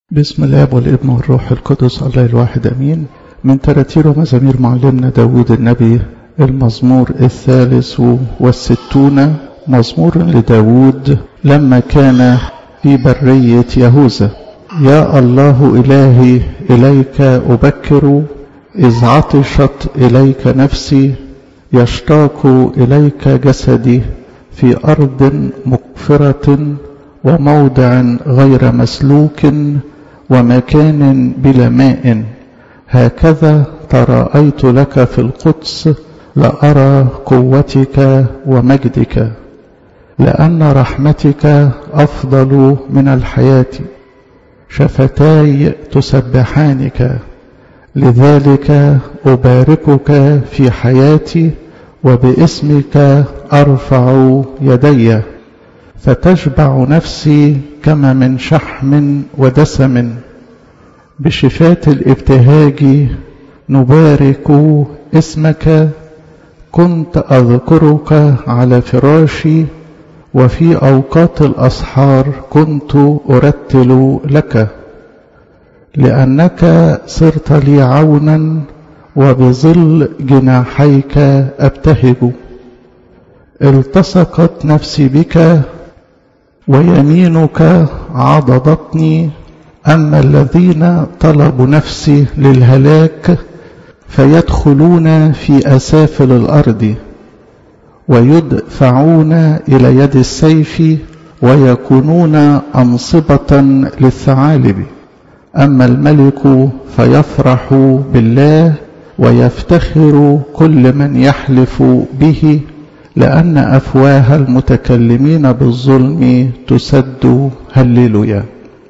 بسم الاب والابن والروح القدس الله الواحد امين من تراتير ومزامير معلمنا داود النبي المزمور الثالث والستون مزمور لداود لما كان في برية يهوذا يا الله إلهي إليك أبكر إذ عطشت إليك نفسي يشتاق إليك جسدي في أرض مقفرة وموضع غير مسلوك ومكان بلا ماء هكذا تراءيت لك في القدس لأرى قوتك ومجدك لأن رحمتك أفضل من الحياة شفتاي تسبحانك لذلك أباركك في حياتي وباسمك أرفع يدي فتشبع نفسي كما من شحم ودسم بشفاة الابتهاج نبارك اسمك كنت أذكرك على فراشي وفي أوقات الأسحار كنت أرتل لك لأنك صرت لي عونا وبظل جناحيك أبتهج التصقت نفسي بك ويمينك عضدتني أما الذين طلبوا نفسي للهلاك فيدخلون في أسافل الأرض ويدفعون إلى يد السيف ويكونون أنصبة للثعالب أما الملك فيفرح بالله ويفتخر كل من يحلف به لأن أفواه المتكلمين بالظلم تسد هللويا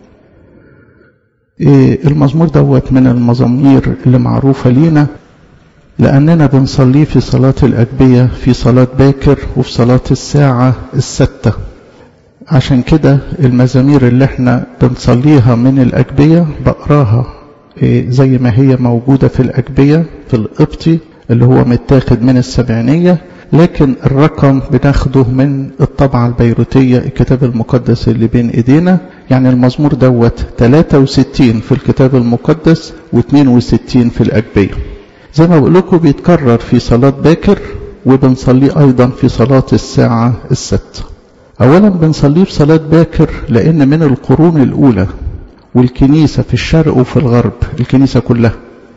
إيه المزمور دوت من المزامير اللي معروفة لينا لأننا بنصليه في صلاة الأجبية في صلاة باكر وفي صلاة الساعة الستة عشان كده المزامير اللي احنا بنصليها من الأجبية بقراها إيه زي ما هي موجودة في الأجبية في القبطي اللي هو متاخد من السبعينية لكن الرقم بناخده من الطبعة البيروتية الكتاب المقدس اللي بين ايدينا يعني المزمور دوت 63 في الكتاب المقدس و62 في الأجبية زي ما بقول لكم بيتكرر في صلاة باكر وبنصليه أيضا في صلاة الساعة الستة أولا بنصليه في صلاة باكر لأن من القرون الأولى والكنيسة في الشرق وفي الغرب الكنيسة كلها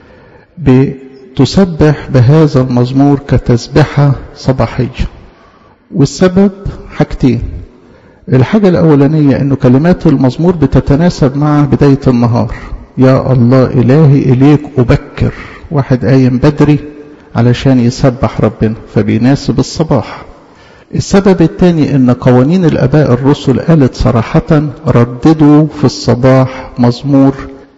تسبح بهذا المزمور كتسبحة صباحية والسبب حاجتين الحاجة الأولانية أنه كلمات المزمور بتتناسب مع بداية النهار يا الله إلهي إليك أبكر واحد قايم بدري علشان يسبح ربنا فبيناسب الصباح السبب الثاني أن قوانين الأباء الرسل قالت صراحة رددوا في الصباح مزمور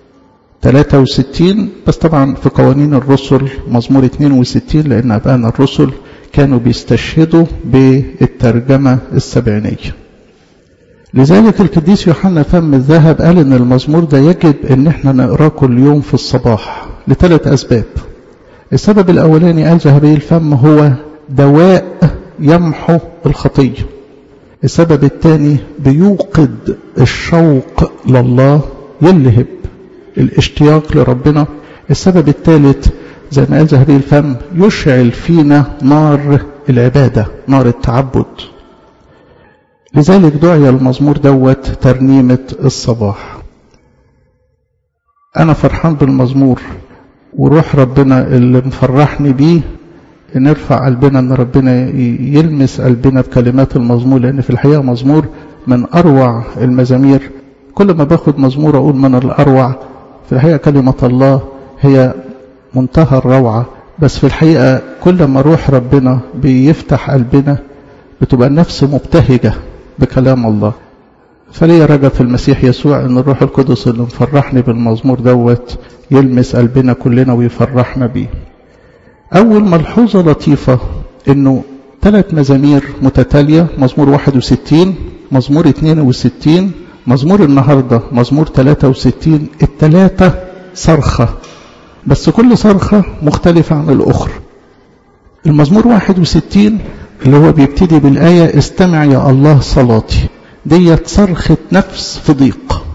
63 بس طبعا في قوانين الرسل مزمور 62 لأن أبائنا الرسل كانوا بيستشهدوا بالترجمة السبعينية لذلك القديس يوحنا فم الذهب قال ان المزمور ده يجب ان احنا نقراه كل يوم في الصباح لثلاث اسباب السبب الاولاني قال ذهبي الفم هو دواء يمحو الخطيه السبب الثاني بيوقد الشوق لله يلهب الاشتياق لربنا السبب الثالث زي ما قال زهري الفم يشعل فينا نار العبادة نار التعبد لذلك دعي المزمور دوت ترنيمة الصباح أنا فرحان بالمزمور وروح ربنا اللي مفرحني بيه نرفع قلبنا ان ربنا يلمس قلبنا بكلمات المزمور لان في الحقيقه مزمور من اروع المزامير كل ما باخد مزمور اقول من الاروع في الحقيقة كلمة الله هي منتهى الروعة بس في الحقيقة كل ما روح ربنا بيفتح قلبنا بتبقى النفس مبتهجة بكلام الله فليا رجا في المسيح يسوع ان الروح القدس اللي مفرحني بالمزمور دوت يلمس قلبنا كلنا ويفرحنا بيه اول ملحوظة لطيفة انه ثلاث مزامير متتالية مزمور 61 مزمور 62 مزمور النهاردة مزمور 63 التلاتة صرخة بس كل صرخة مختلفة عن الأخرى المزمور 61 اللي هو بيبتدي بالآية استمع يا الله صلاتي ديت صرخة نفس في ضيق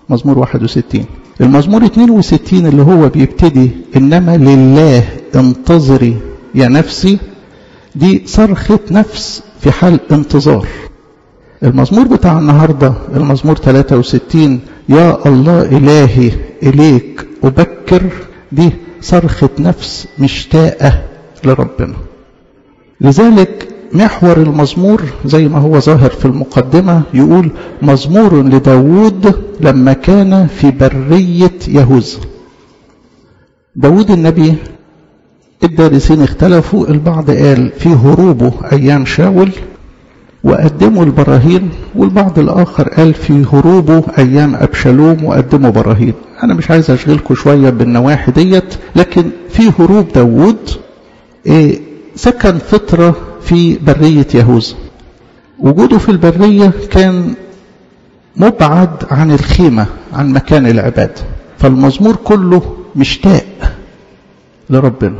مزمور 61 المزمور 62 اللي هو بيبتدي إنما لله انتظري يا نفسي دي صرخة نفس في حال انتظار المزمور بتاع النهاردة المزمور 63 يا الله إلهي إليك أبكر دي صرخة نفس مشتاقة لربنا لذلك محور المزمور زي ما هو ظاهر في المقدمة يقول مزمور لداود لما كان في برية يهوذا داود النبي الدارسين اختلفوا البعض قال في هروبه أيام شاول وقدموا البراهين والبعض الآخر قال في هروبه أيام أبشالوم وقدموا براهين أنا مش عايز أشغلكم شوية بالنواحي ديت لكن في هروب داود إيه سكن فترة في برية يهوذا وجوده في البرية كان مبعد عن الخيمة عن مكان العبادة فالمزمور كله مشتاق لربنا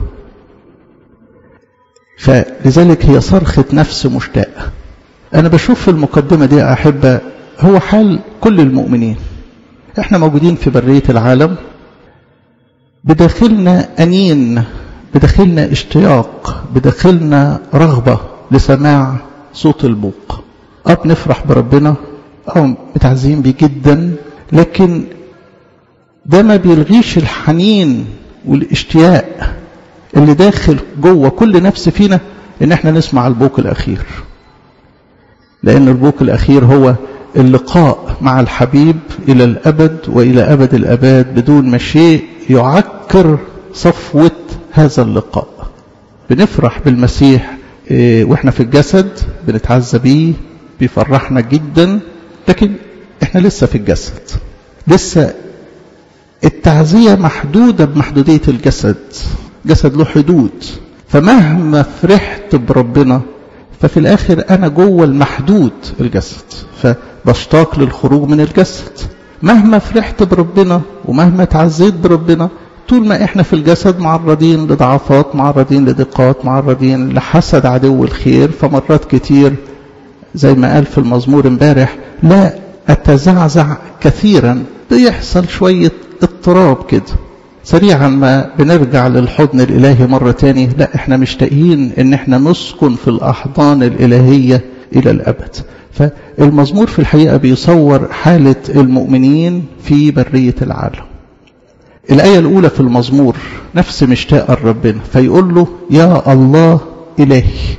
فلذلك هي صرخة نفس مشتاقة أنا بشوف في المقدمة دي أحبة هو حال كل المؤمنين احنا موجودين في برية العالم بداخلنا أنين بداخلنا اشتياق بداخلنا رغبة لسماع صوت البوق اه بنفرح بربنا اه متعزين بيه جدا لكن ده ما بيلغيش الحنين والاشتياق اللي داخل جوه كل نفس فينا ان احنا نسمع البوق الاخير لان البوق الاخير هو اللقاء مع الحبيب الى الابد والى ابد الاباد بدون ما شيء يعكر صفوه هذا اللقاء بنفرح بالمسيح واحنا في الجسد بنتعزى بيه بيفرحنا جدا لكن احنا لسه في الجسد لسه التعزية محدودة بمحدودية الجسد جسد له حدود فمهما فرحت بربنا ففي الآخر أنا جوه المحدود الجسد فبشتاق للخروج من الجسد مهما فرحت بربنا ومهما تعزيت بربنا طول ما احنا في الجسد معرضين لضعفات معرضين لضيقات معرضين لحسد عدو الخير فمرات كتير زي ما قال في المزمور امبارح لا اتزعزع كثيرا بيحصل شوية اضطراب كده سريعا ما بنرجع للحضن الالهي مرة تاني لا احنا مشتاقين ان احنا نسكن في الاحضان الالهية الى الابد فالمزمور في الحقيقة بيصور حالة المؤمنين في برية العالم الآية الأولى في المزمور نفس مشتاق ربنا فيقول له يا الله إلهي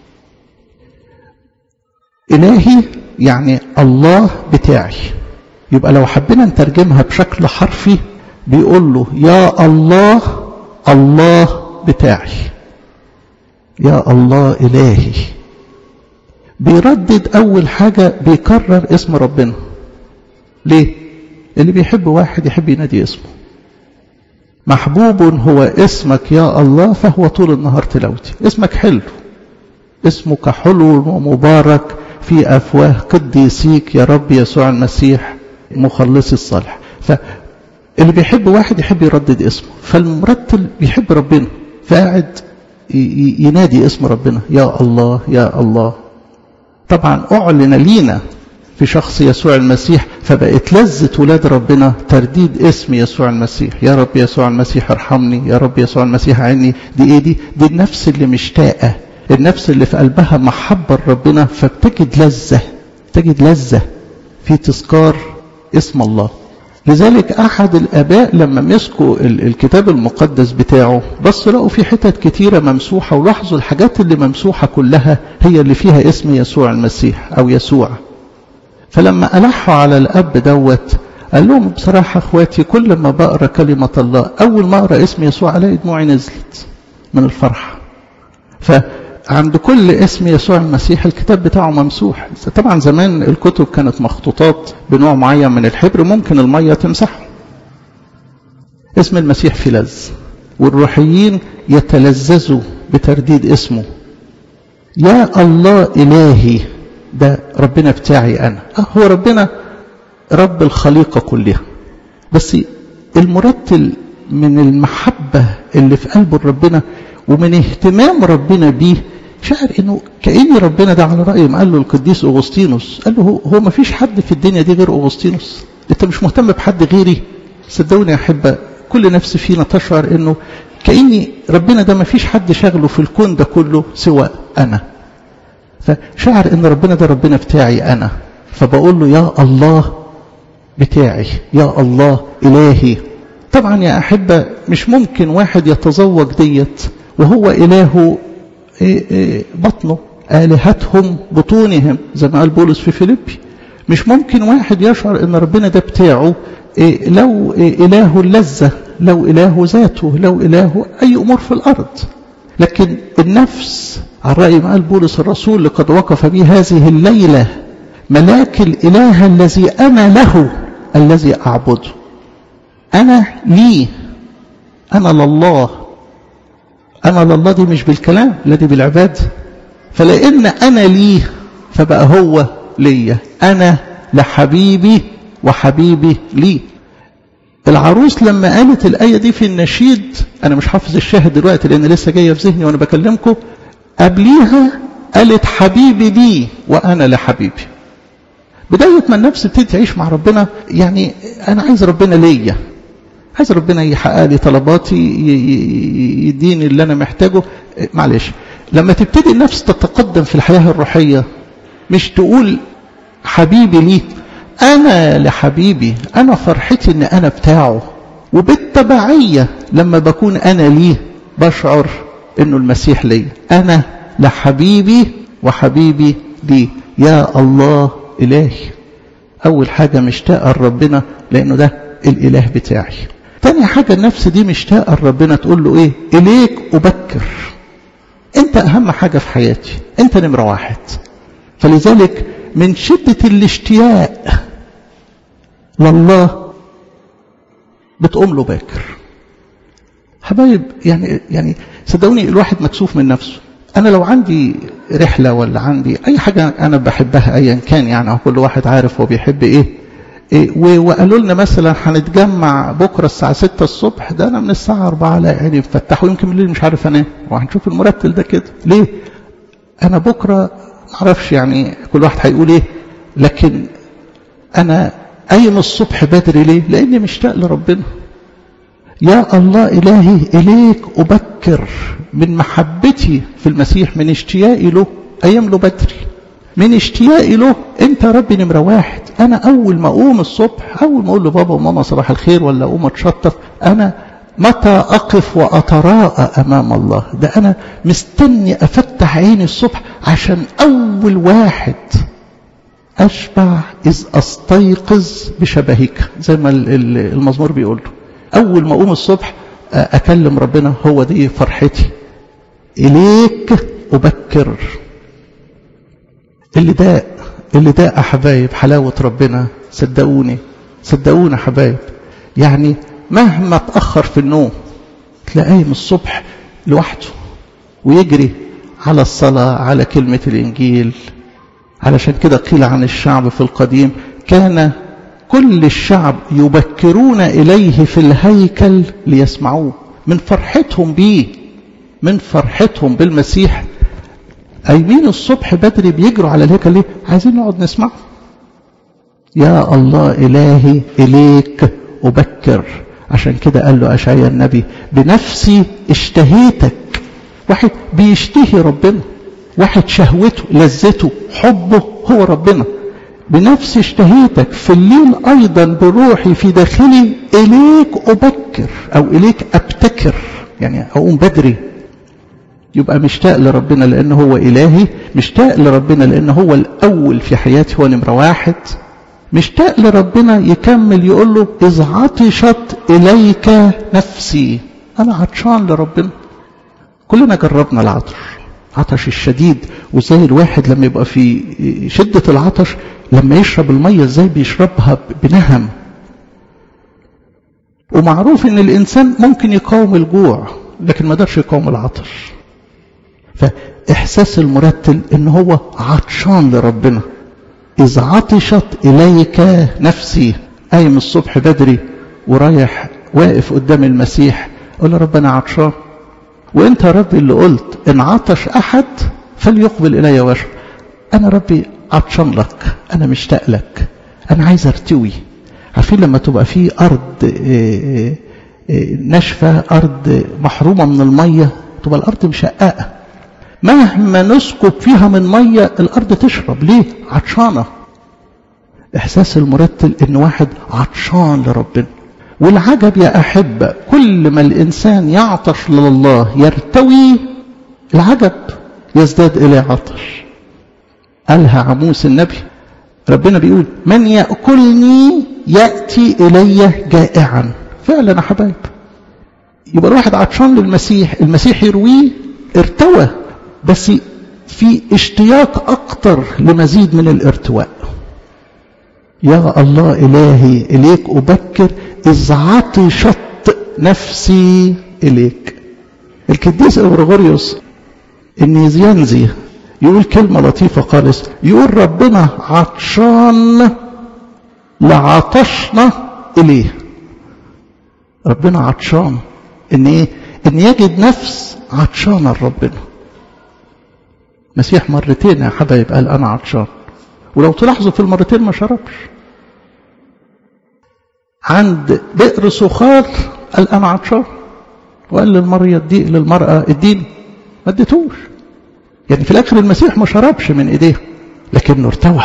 إلهي يعني الله بتاعي يبقى لو حبينا نترجمها بشكل حرفي بيقول له يا الله الله بتاعي يا الله إلهي بيردد أول حاجة بيكرر اسم ربنا ليه؟ اللي بيحب واحد يحب ينادي اسمه محبوب هو اسمك يا الله فهو طول النهار تلاوتي اسمك حلو اسمك حلو ومبارك في أفواه قديسيك يا رب يسوع المسيح مخلص الصالح فاللي بيحب واحد يحب يردد اسمه فالمرتل بيحب ربنا فقاعد ينادي اسم ربنا يا الله يا الله طبعا أعلن لينا في شخص يسوع المسيح فبقت لذة ولاد ربنا ترديد اسم يسوع المسيح يا رب يسوع المسيح ارحمني يا رب يسوع المسيح عني دي ايه دي دي النفس اللي مشتاقة النفس اللي في قلبها محبة لربنا فبتجد لذة تجد لذة في تذكار اسم الله لذلك أحد الآباء لما مسكوا الكتاب المقدس بتاعه بس لقوا في حتت كتيرة ممسوحة ولاحظوا الحاجات اللي ممسوحة كلها هي اللي فيها اسم يسوع المسيح أو يسوع فلما ألحوا على الأب دوت قال لهم بصراحة أخواتي كل ما بقرأ كلمة الله أول ما أقرأ اسم يسوع ألاقي دموعي نزلت من الفرحة فعند كل اسم يسوع المسيح الكتاب بتاعه ممسوح طبعا زمان الكتب كانت مخطوطات بنوع معين من الحبر ممكن المية تمسحه اسم المسيح في لذ والروحيين يتلذذوا بترديد اسمه يا الله إلهي ده ربنا بتاعي أنا أه هو ربنا رب الخليقة كلها بس المرتل من المحبة اللي في قلب ربنا ومن اهتمام ربنا بيه شعر انه كأن ربنا ده على رأي ما قال له القديس أغسطينوس قال له هو ما فيش حد في الدنيا دي غير أغسطينوس انت مش مهتم بحد غيري صدقوني يا احبه كل نفس فينا تشعر انه كاني ربنا ده ما فيش حد شغله في الكون ده كله سوى انا فشعر ان ربنا ده ربنا بتاعي انا فبقول له يا الله بتاعي يا الله الهي طبعا يا احبه مش ممكن واحد يتزوج ديت وهو اله بطنه الهتهم بطونهم زي ما قال بولس في فيليبي مش ممكن واحد يشعر ان ربنا ده بتاعه لو اله اللذه لو اله ذاته لو اله اي امور في الارض لكن النفس على راي ما قال بولس الرسول لقد وقف بي هذه الليله ملاك الاله الذي انا له الذي اعبده انا لي انا لله انا لله دي مش بالكلام لا دي بالعباده فلان انا ليه فبقى هو ليا انا لحبيبي وحبيبي لي العروس لما قالت الآية دي في النشيد أنا مش حافظ الشاهد دلوقتي لأن لسه جاية في ذهني وأنا بكلمكم قبليها قالت حبيبي لي وأنا لحبيبي بداية ما النفس بتبتدي تعيش مع ربنا يعني أنا عايز ربنا ليا عايز ربنا يحقق لي طلباتي يديني اللي أنا محتاجه معلش لما تبتدي النفس تتقدم في الحياة الروحية مش تقول حبيبي ليه أنا لحبيبي أنا فرحتي إن أنا بتاعه وبالتبعية لما بكون أنا ليه بشعر إنه المسيح لي أنا لحبيبي وحبيبي لي يا الله إلهي أول حاجة مشتاقة لربنا لأنه ده الإله بتاعي تاني حاجة النفس دي مشتاقة لربنا تقول له إيه إليك أبكر أنت أهم حاجة في حياتي أنت نمرة واحد فلذلك من شدة الاشتياق لله بتقوم له باكر حبايب يعني يعني صدقوني الواحد مكسوف من نفسه انا لو عندي رحله ولا عندي اي حاجه انا بحبها ايا كان يعني كل واحد عارف هو بيحب ايه, إيه وقالوا لنا مثلا هنتجمع بكره الساعه 6 الصبح ده انا من الساعه 4 لا عيني مفتح ويمكن بالليل مش عارف انام وهنشوف المرتل ده كده ليه انا بكره معرفش يعني كل واحد هيقول ايه لكن انا قايم الصبح بدري ليه لاني مشتاق لربنا يا الله الهي اليك ابكر من محبتي في المسيح من اشتياقي له ايام له بدري من اشتياقي له انت يا ربي نمره واحد انا اول ما اقوم الصبح اول ما اقول لبابا وماما صباح الخير ولا اقوم اتشطف انا متى أقف وأتراءى أمام الله ده أنا مستني أفتح عيني الصبح عشان أول واحد أشبع إذ أستيقظ بشبهك زي ما المزمور بيقول له أول ما أقوم الصبح أكلم ربنا هو دي فرحتي إليك أبكر اللي ده اللي ده أحبايب حلاوة ربنا صدقوني صدقوني حبايب يعني مهما اتأخر في النوم تلاقيه من الصبح لوحده ويجري على الصلاة على كلمة الإنجيل علشان كده قيل عن الشعب في القديم كان كل الشعب يبكرون إليه في الهيكل ليسمعوه من فرحتهم بيه من فرحتهم بالمسيح قايمين الصبح بدري بيجروا على الهيكل ليه عايزين نقعد نسمعه يا الله إلهي إليك أبكر عشان كده قال له أشعيا النبي بنفسي اشتهيتك واحد بيشتهي ربنا واحد شهوته لذته حبه هو ربنا بنفسي اشتهيتك في الليل أيضا بروحي في داخلي إليك أبكر أو إليك أبتكر يعني أقوم بدري يبقى مشتاق لربنا لأنه هو إلهي مشتاق لربنا لأنه هو الأول في حياتي هو نمرة واحد مشتاق لربنا يكمل يقول له إذ عطشت إليك نفسي أنا عطشان لربنا كلنا جربنا العطش عطش الشديد وازاي الواحد لما يبقى في شدة العطش لما يشرب المية ازاي بيشربها بنهم ومعروف ان الانسان ممكن يقاوم الجوع لكن ما قدرش يقاوم العطش فاحساس المرتل ان هو عطشان لربنا إذ عطشت إليك نفسي قايم الصبح بدري ورايح واقف قدام المسيح قول يا رب أنا عطشان وأنت يا ربي اللي قلت إن عطش أحد فليقبل إلي واشرب أنا ربي عطشان لك أنا مشتاق لك أنا عايز أرتوي عارفين لما تبقى في أرض ناشفة أرض محرومة من المية تبقى الأرض مشققة مهما نسكب فيها من مية الأرض تشرب ليه؟ عطشانة إحساس المرتل إن واحد عطشان لربنا والعجب يا أحبة كل ما الإنسان يعطش لله يرتوي العجب يزداد إليه عطش قالها عموس النبي ربنا بيقول من يأكلني يأتي إلي جائعا فعلا يا حبايب يبقى الواحد عطشان للمسيح المسيح يرويه ارتوى بس في اشتياق أكتر لمزيد من الارتواء يا الله إلهي إليك أبكر إذ عطشت نفسي إليك القديس أورغوريوس النيزيانزي يقول كلمة لطيفة خالص يقول ربنا عطشان لعطشنا إليه ربنا عطشان إن إيه؟ إن يجد نفس عطشانة لربنا مسيح مرتين يا حبايب قال أنا عطشان ولو تلاحظوا في المرتين ما شربش عند بئر سخار قال أنا عطشان وقال للمرية دي للمرأة اديني ما اديتوش يعني في الآخر المسيح ما شربش من إيديه لكنه ارتوى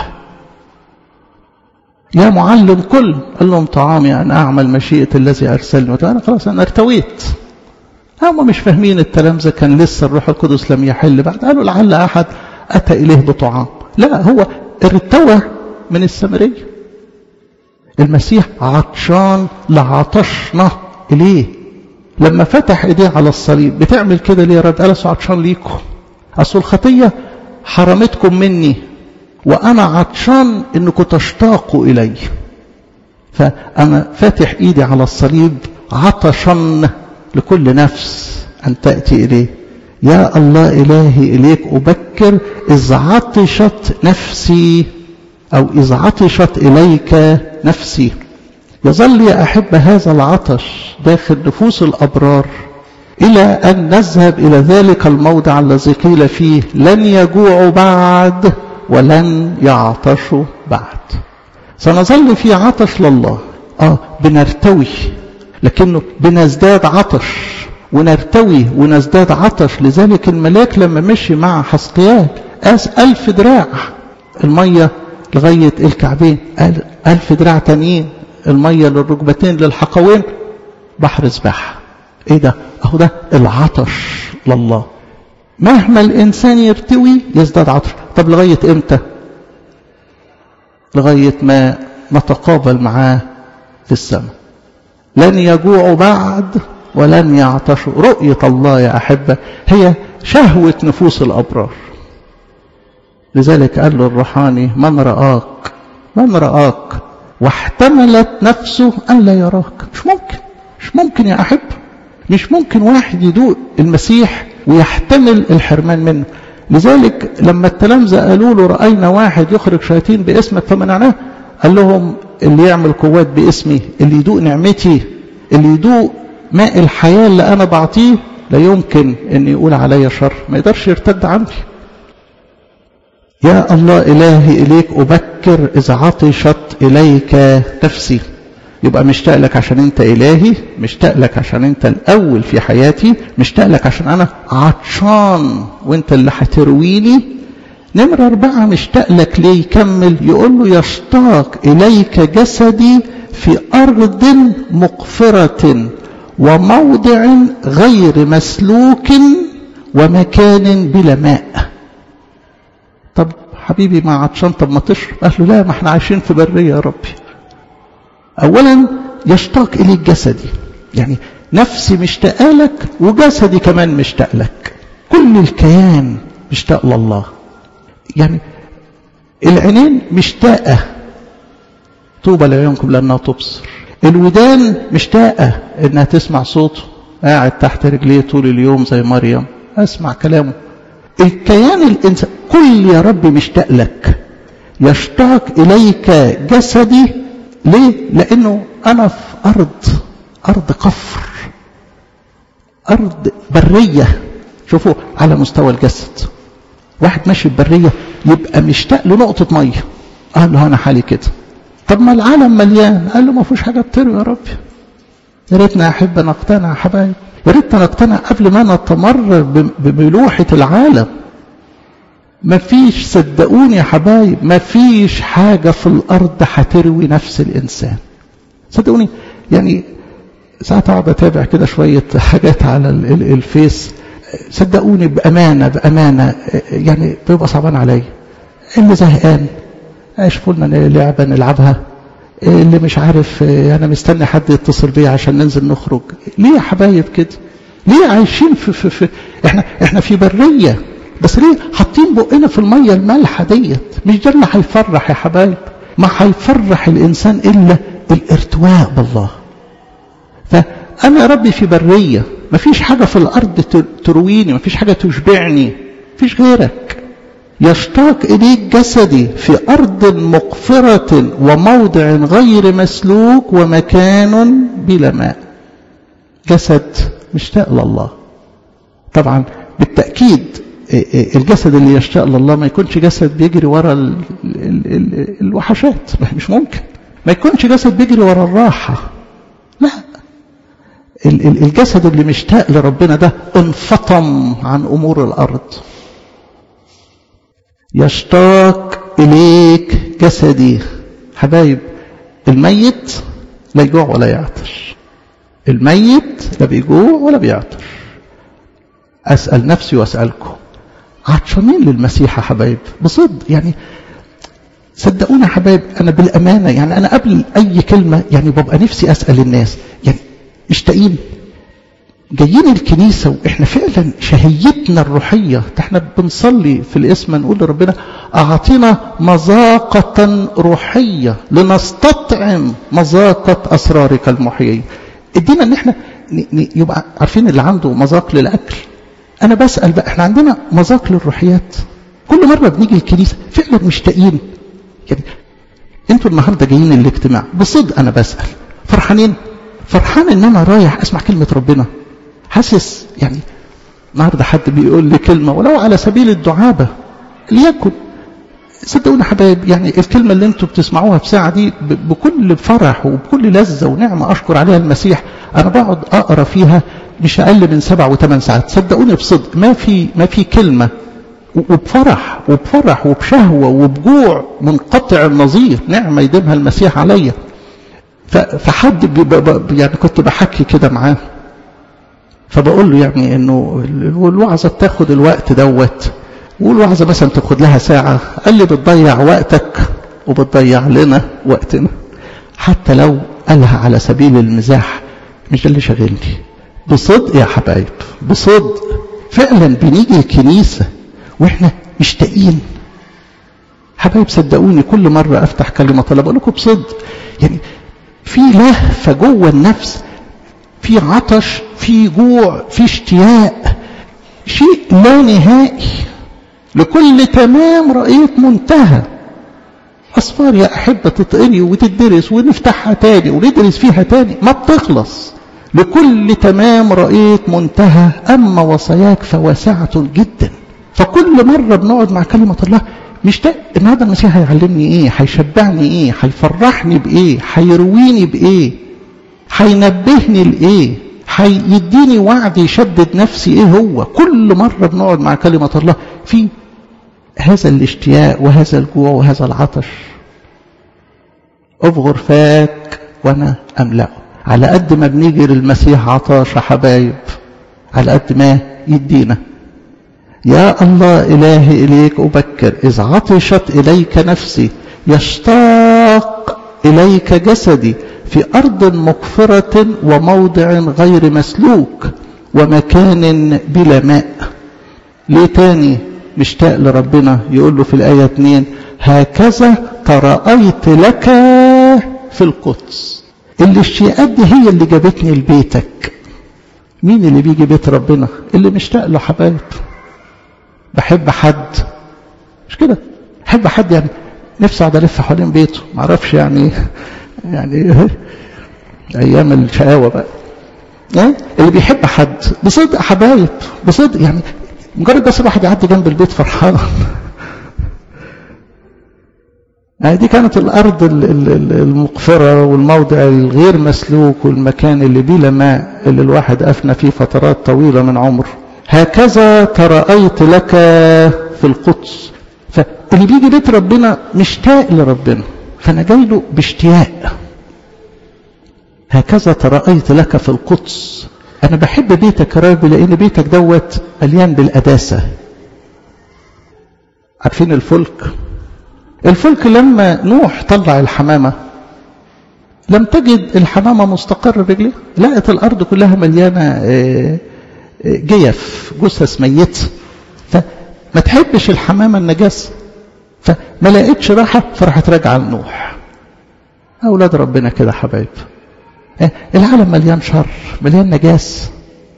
يا معلم كل قال لهم طعامي أن أعمل مشيئة الذي أرسلني أنا خلاص أنا ارتويت هم مش فاهمين التلامذة كان لسه الروح القدس لم يحل بعد قالوا لعل أحد أتى إليه بطعام لا هو ارتوى من السامرية المسيح عطشان لعطشنا إليه لما فتح إيديه على الصليب بتعمل كده ليه يا رب قال عطشان ليكم أصل الخطية حرمتكم مني وأنا عطشان إنكم تشتاقوا إلي فأنا فاتح إيدي على الصليب عطشا لكل نفس أن تأتي إليه يا الله إلهي إليك أبكر إذ عطشت نفسي أو إذ عطشت إليك نفسي يظل يا أحب هذا العطش داخل نفوس الأبرار إلى أن نذهب إلى ذلك الموضع الذي قيل فيه لن يجوعوا بعد ولن يعطشوا بعد سنظل في عطش لله آه بنرتوي لكنه بنزداد عطش ونرتوي ونزداد عطش لذلك الملاك لما مشي مع حسقيال قاس ألف دراع المية لغاية الكعبين قال ألف دراع تانيين المية للركبتين للحقوين بحر سباحة ايه ده اهو ده العطش لله مهما الانسان يرتوي يزداد عطش طب لغاية امتى لغاية ما نتقابل معاه في السماء لن يجوعوا بعد ولن يعطشوا رؤية الله يا أحبة هي شهوة نفوس الأبرار لذلك قال له الروحاني من رآك من رآك واحتملت نفسه أن لا يراك مش ممكن مش ممكن يا أحب مش ممكن واحد يدوق المسيح ويحتمل الحرمان منه لذلك لما التلامذة قالوا له رأينا واحد يخرج شياطين باسمك فمنعناه قال لهم اللي يعمل قوات باسمي اللي يدوق نعمتي اللي يدوق ماء الحياة اللي أنا بعطيه لا يمكن أن يقول علي شر ما يقدرش يرتد عني يا الله إلهي إليك أبكر إذا عطشت إليك نفسي يبقى مشتاق لك عشان انت إلهي مشتاق لك عشان انت الأول في حياتي مشتاق لك عشان أنا عطشان وانت اللي هترويني نمرة أربعة مشتاق لك ليه يكمل يقول له يشتاق إليك جسدي في أرض مقفرة وموضع غير مسلوك ومكان بلا ماء طب حبيبي ما عطشان طب ما تشرب قال له لا ما احنا عايشين في برية يا ربي اولا يشتاق اليك جسدي يعني نفسي مشتاقه لك وجسدي كمان مشتاق لك كل الكيان مشتاق لله يعني العينين مشتاقه طوبى لعيونكم لانها تبصر الودان مشتاقه انها تسمع صوته قاعد تحت رجليه طول اليوم زي مريم اسمع كلامه الكيان الانسان كل يا رب مشتاق لك يشتاق اليك جسدي ليه لانه انا في ارض ارض قفر ارض بريه شوفوا على مستوى الجسد واحد ماشي في بريه يبقى مشتاق لنقطه ميه قال له انا حالي كده طب ما العالم مليان قال له ما فيش حاجة بتروي يا ربي يا ريتنا أحب نقتنع يا حبايب يا ريتنا نقتنع قبل ما نتمرر بملوحة العالم ما فيش صدقوني يا حبايب ما فيش حاجة في الأرض هتروي نفس الإنسان صدقوني يعني ساعات أقعد أتابع كده شوية حاجات على الفيس صدقوني بأمانة بأمانة يعني بيبقى صعبان عليا اللي زهقان اشوفوا لنا لعبة نلعبها اللي مش عارف انا مستني حد يتصل بيا عشان ننزل نخرج ليه يا حبايب كده ليه عايشين في, في, في احنا احنا في بريه بس ليه حاطين بقنا في الميه المالحه ديت مش ده اللي هيفرح يا حبايب ما هيفرح الانسان الا الارتواء بالله فانا يا ربي في بريه ما فيش حاجه في الارض ترويني ما فيش حاجه تشبعني فيش غيرك يشتاق إليك جسدي في أرض مقفرة وموضع غير مسلوك ومكان بلا ماء جسد مشتاق لله طبعا بالتأكيد الجسد اللي يشتاق لله ما يكونش جسد بيجري ورا ال ال ال الوحشات مش ممكن ما يكونش جسد بيجري ورا الراحة لا الجسد اللي مشتاق لربنا ده انفطم عن أمور الأرض يشتاق إليك جسدي حبايب الميت لا يجوع ولا يعطش الميت لا بيجوع ولا بيعطش أسأل نفسي وأسألكم عطشانين للمسيح يا حبايب بصدق يعني صدقونا يا حبايب أنا بالأمانة يعني أنا قبل أي كلمة يعني ببقى نفسي أسأل الناس يعني مشتاقين جايين الكنيسة وإحنا فعلا شهيتنا الروحية إحنا بنصلي في الاسم نقول لربنا أعطينا مذاقة روحية لنستطعم مذاقة أسرارك المحيية ادينا ان احنا يبقى عارفين اللي عنده مذاق للأكل أنا بسأل بقى احنا عندنا مذاق للروحيات كل مرة بنيجي الكنيسة فعلا مشتاقين يعني انتوا النهاردة جايين الاجتماع بصدق أنا بسأل فرحانين فرحان ان انا رايح اسمع كلمة ربنا حاسس يعني النهارده حد بيقول لي كلمه ولو على سبيل الدعابه ليكن صدقوني حبايب يعني الكلمه اللي انتم بتسمعوها في ساعه دي بكل فرح وبكل لذه ونعمه اشكر عليها المسيح انا بقعد اقرا فيها مش اقل من سبع وثمان ساعات صدقوني بصدق ما في ما في كلمه وبفرح وبفرح وبشهوه وبجوع منقطع النظير نعمه يديمها المسيح عليا فحد يعني كنت بحكي كده معاه فبقول له يعني انه الوعظه بتاخد الوقت دوت والوعظه مثلا تاخد لها ساعه قال لي بتضيع وقتك وبتضيع لنا وقتنا حتى لو قالها على سبيل المزاح مش ده اللي شاغلني بصدق يا حبايب بصدق فعلا بنيجي الكنيسه واحنا مشتاقين حبايب صدقوني كل مره افتح كلمه طلب اقول لكم بصدق يعني في لهفه جوه النفس في عطش في جوع في اشتياق شيء لا نهائي لكل تمام رأيت منتهى أصفار يا أحبة تتقري وتدرس ونفتحها تاني وندرس فيها تاني ما بتخلص لكل تمام رأيت منتهى أما وصاياك فواسعة جدا فكل مرة بنقعد مع كلمة الله مشتاق النهارده المسيح هيعلمني ايه هيشبعني ايه هيفرحني بايه هيرويني بايه هينبهني لايه هيديني وعد يشدد نفسي ايه هو كل مرة بنقعد مع كلمة الله في هذا الاشتياق وهذا الجوع وهذا العطش افغر فاك وانا املأه على قد ما بنيجي للمسيح عطاش يا حبايب على قد ما يدينا يا الله إلهي إليك أبكر إذ عطشت إليك نفسي يشتاق إليك جسدي في أرض مقفرة وموضع غير مسلوك ومكان بلا ماء ليه تاني مشتاق لربنا يقول له في الآية 2 هكذا ترأيت لك في القدس الاشتياقات دي هي اللي جابتني لبيتك مين اللي بيجي بيت ربنا اللي مشتاق له حبايب بحب حد مش كده بحب حد يعني نفسي اقعد الف حوالين بيته ما اعرفش يعني يعني ايام الشقاوه بقى اللي بيحب حد بصدق حبايب بصدق يعني مجرد بس الواحد يعدي جنب البيت فرحان دي كانت الأرض المقفرة والموضع الغير مسلوك والمكان اللي بلا ماء اللي الواحد أفنى فيه فترات طويلة من عمره هكذا ترأيت لك في القدس فاللي بيجي بيت ربنا مشتاق لربنا فأنا جاي له باشتياق هكذا ترأيت لك في القدس أنا بحب بيتك يا رب لأن بيتك دوت مليان بالقداسة عارفين الفلك الفلك لما نوح طلع الحمامة لم تجد الحمامة مستقر رجليه لقت الأرض كلها مليانة جيف جثث ميتة فما تحبش الحمامة النجاسة فما لقيتش راحة فراحت راجعة لنوح أولاد ربنا كده حبايب العالم مليان شر مليان نجاس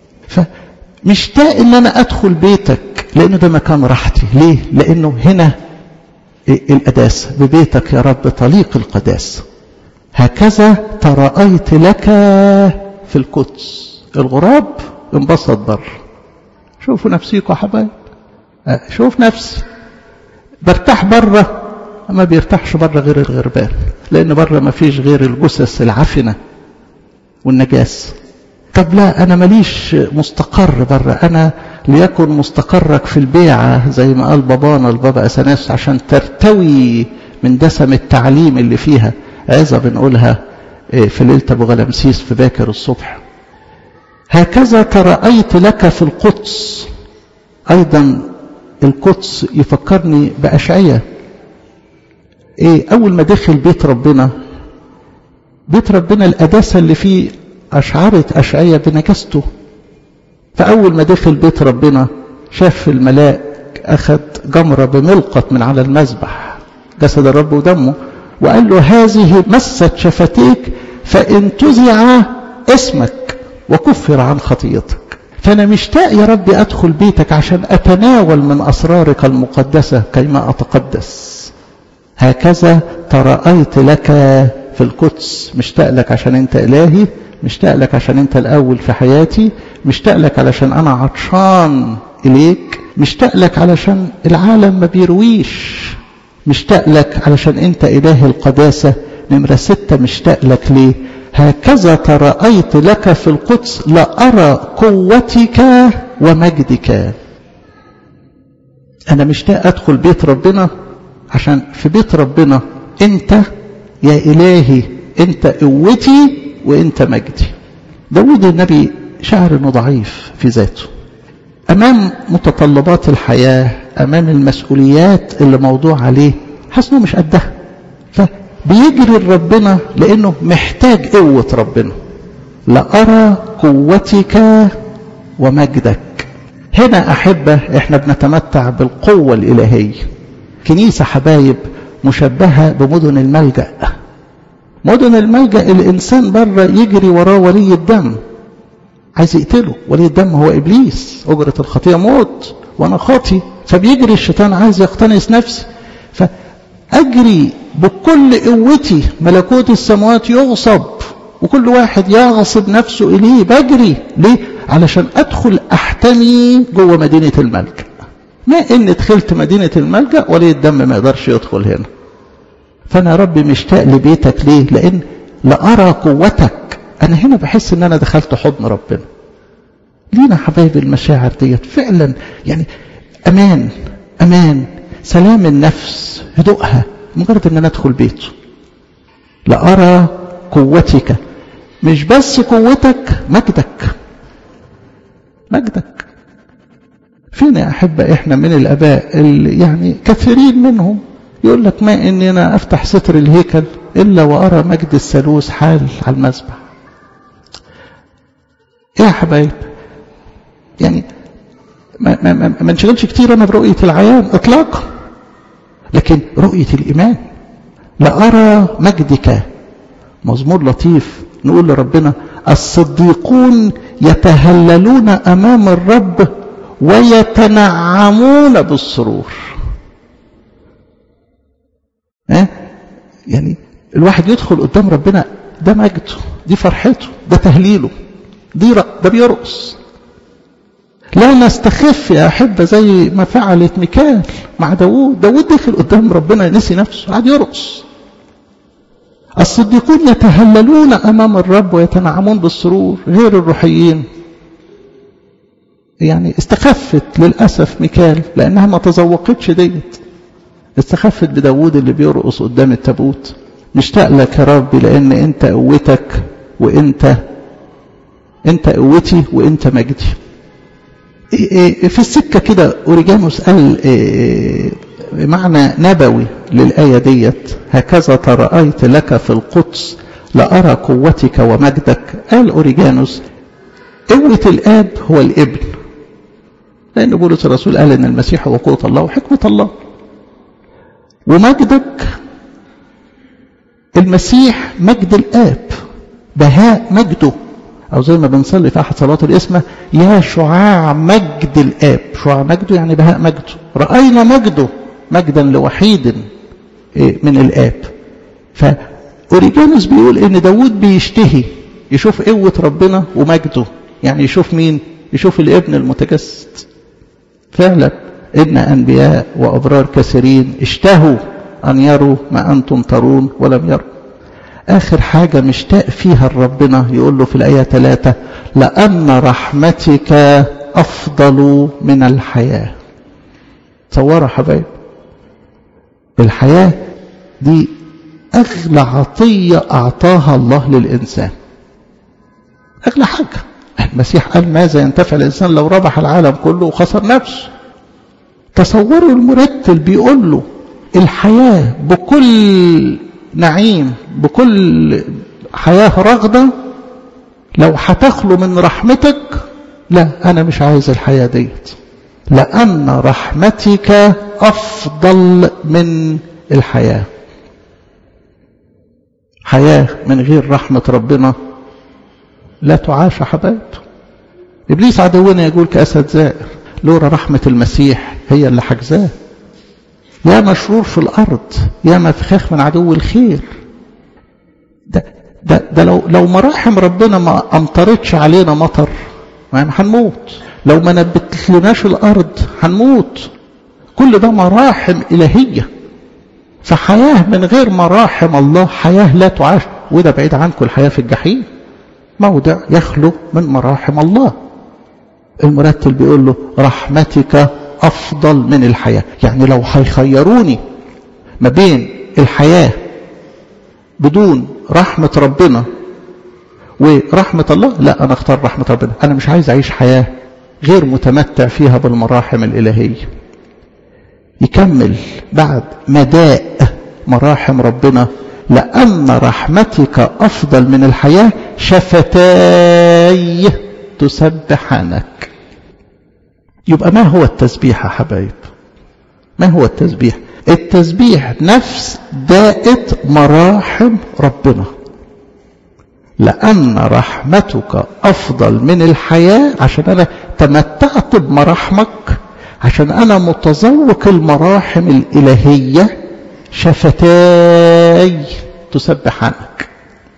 فمشتاق ان انا ادخل بيتك لانه ده مكان راحتي ليه لانه هنا القداسة ببيتك يا رب طليق القداسة هكذا ترأيت لك في القدس الغراب انبسط بره شوفوا نفسيكم يا حبايب شوف نفسي برتاح بره ما بيرتاحش بره غير الغربان لان بره ما فيش غير الجثث العفنه والنجاس طب لا انا ماليش مستقر بره انا ليكن مستقرك في البيعة زي ما قال بابانا البابا أساناس عشان ترتوي من دسم التعليم اللي فيها عظة بنقولها في ليلة أبو غلمسيس في باكر الصبح هكذا ترأيت لك في القدس أيضا القدس يفكرني بأشعية إيه أول ما دخل بيت ربنا بيت ربنا القداسة اللي فيه أشعرت أشعية بنجاسته فأول ما دخل بيت ربنا شاف الملاك أخذ جمرة بملقط من على المذبح جسد الرب ودمه وقال له هذه مست شفتيك فإن تزع اسمك وكفر عن خطيتك فأنا مشتاق يا رب أدخل بيتك عشان أتناول من أسرارك المقدسة كيما أتقدس هكذا ترأيت لك في القدس مشتاق لك عشان أنت إلهي مشتاق لك عشان أنت الأول في حياتي مشتاق لك علشان أنا عطشان إليك مشتاق لك علشان العالم ما بيرويش مشتاق لك علشان أنت إله القداسة نمرة ستة مشتاق لك ليه هكذا ترأيت لك في القدس لأرى قوتك ومجدك أنا مشتاق أدخل بيت ربنا عشان في بيت ربنا أنت يا إلهي أنت قوتي وأنت مجدي داود النبي شعر أنه ضعيف في ذاته أمام متطلبات الحياة أمام المسؤوليات اللي موضوع عليه حاسس انه مش قدها فبيجري لربنا لأنه محتاج قوة ربنا لأرى قوتك ومجدك هنا أحبة إحنا بنتمتع بالقوة الإلهية كنيسة حبايب مشبهة بمدن الملجأ مدن الملجأ الإنسان بره يجري وراه ولي الدم عايز يقتله ولي الدم هو إبليس أجرة الخطية موت وأنا خاطي فبيجري الشيطان عايز يقتنص نفسي فأجري بكل قوتي ملكوت السماوات يغصب وكل واحد يغصب نفسه إليه بجري ليه؟ علشان أدخل أحتمي جوه مدينة الملجأ ما إن دخلت مدينة الملجأ ولي الدم ما يقدرش يدخل هنا فأنا يا رب مشتاق لبيتك ليه؟ لأن لأرى قوتك أنا هنا بحس إن أنا دخلت حضن ربنا لينا حبايبي المشاعر ديت فعلا يعني أمان أمان سلام النفس هدوءها مجرد ان انا ادخل بيته لأرى قوتك مش بس قوتك مجدك مجدك فين يا أحبة إحنا من الآباء اللي يعني كثيرين منهم يقول لك ما إني أنا أفتح ستر الهيكل إلا وأرى مجد الثالوث حال على المذبح يا حبايب يعني ما, ما, ما, ما نشغلش كتير أنا برؤية العيان إطلاقا لكن رؤية الإيمان لأرى مجدك مزمور لطيف نقول لربنا الصديقون يتهللون أمام الرب ويتنعمون بالسرور ها؟ يعني الواحد يدخل قدام ربنا ده مجده دي فرحته ده تهليله دي ده بيرقص لا نستخف يا أحبة زي ما فعلت ميكال مع داوود داوود دخل قدام ربنا نسي نفسه قعد يرقص الصديقون يتهللون أمام الرب ويتنعمون بالسرور غير الروحيين يعني استخفت للأسف ميكال لأنها ما تذوقتش ديت استخفت بداوود اللي بيرقص قدام التابوت مشتاق لك يا ربي لأن أنت قوتك وأنت أنت قوتي وأنت مجدي في السكة كده أوريجانوس قال معنى نبوي للآية ديت هكذا ترأيت لك في القدس لأرى قوتك ومجدك قال أوريجانوس قوة الآب هو الابن لأن بولس الرسول قال إن المسيح هو قوة الله وحكمة الله ومجدك المسيح مجد الآب بهاء مجده أو زي ما بنصلي في أحد صلوات الإسمة يا شعاع مجد الآب شعاع مجده يعني بهاء مجده رأينا مجده مجدا لوحيد من الآب فأوريجانوس بيقول إن داود بيشتهي يشوف قوة ربنا ومجده يعني يشوف مين يشوف الابن المتجسد فعلا إن أنبياء وأبرار كثيرين اشتهوا أن يروا ما أنتم ترون ولم يروا آخر حاجة مشتاق فيها ربنا يقول له في الآية ثلاثة لأن رحمتك أفضل من الحياة تصوروا حبايب الحياة دي أغلى عطية أعطاها الله للإنسان أغلى حاجة المسيح قال ماذا ينتفع الإنسان لو ربح العالم كله وخسر نفسه تصوروا المرتل بيقول له الحياة بكل نعيم بكل حياة رغدة لو هتخلو من رحمتك لا أنا مش عايز الحياة ديت لأن رحمتك أفضل من الحياة حياة من غير رحمة ربنا لا تعاش حبايب إبليس عدونا يقول كأسد زائر لورا رحمة المسيح هي اللي حجزاه يا مشرور في الأرض يا مفخاخ من عدو الخير ده, ده, ده لو, لو مراحم ربنا ما أمطرتش علينا مطر يعني هنموت لو ما نبت لناش الأرض هنموت كل ده مراحم إلهية فحياة من غير مراحم الله حياة لا تعاش وده بعيد عنكم الحياة في الجحيم موضع يخلو من مراحم الله المرتل بيقول له رحمتك أفضل من الحياة يعني لو هيخيروني ما بين الحياة بدون رحمة ربنا ورحمة الله لا أنا اختار رحمة ربنا أنا مش عايز أعيش حياة غير متمتع فيها بالمراحم الإلهية يكمل بعد مداء مراحم ربنا لأن رحمتك أفضل من الحياة شفتاي تسبحانك يبقى ما هو التسبيح يا حبايب ما هو التسبيح التسبيح نفس دائة مراحم ربنا لأن رحمتك أفضل من الحياة عشان أنا تمتعت بمراحمك عشان أنا متذوق المراحم الإلهية شفتاي تسبحانك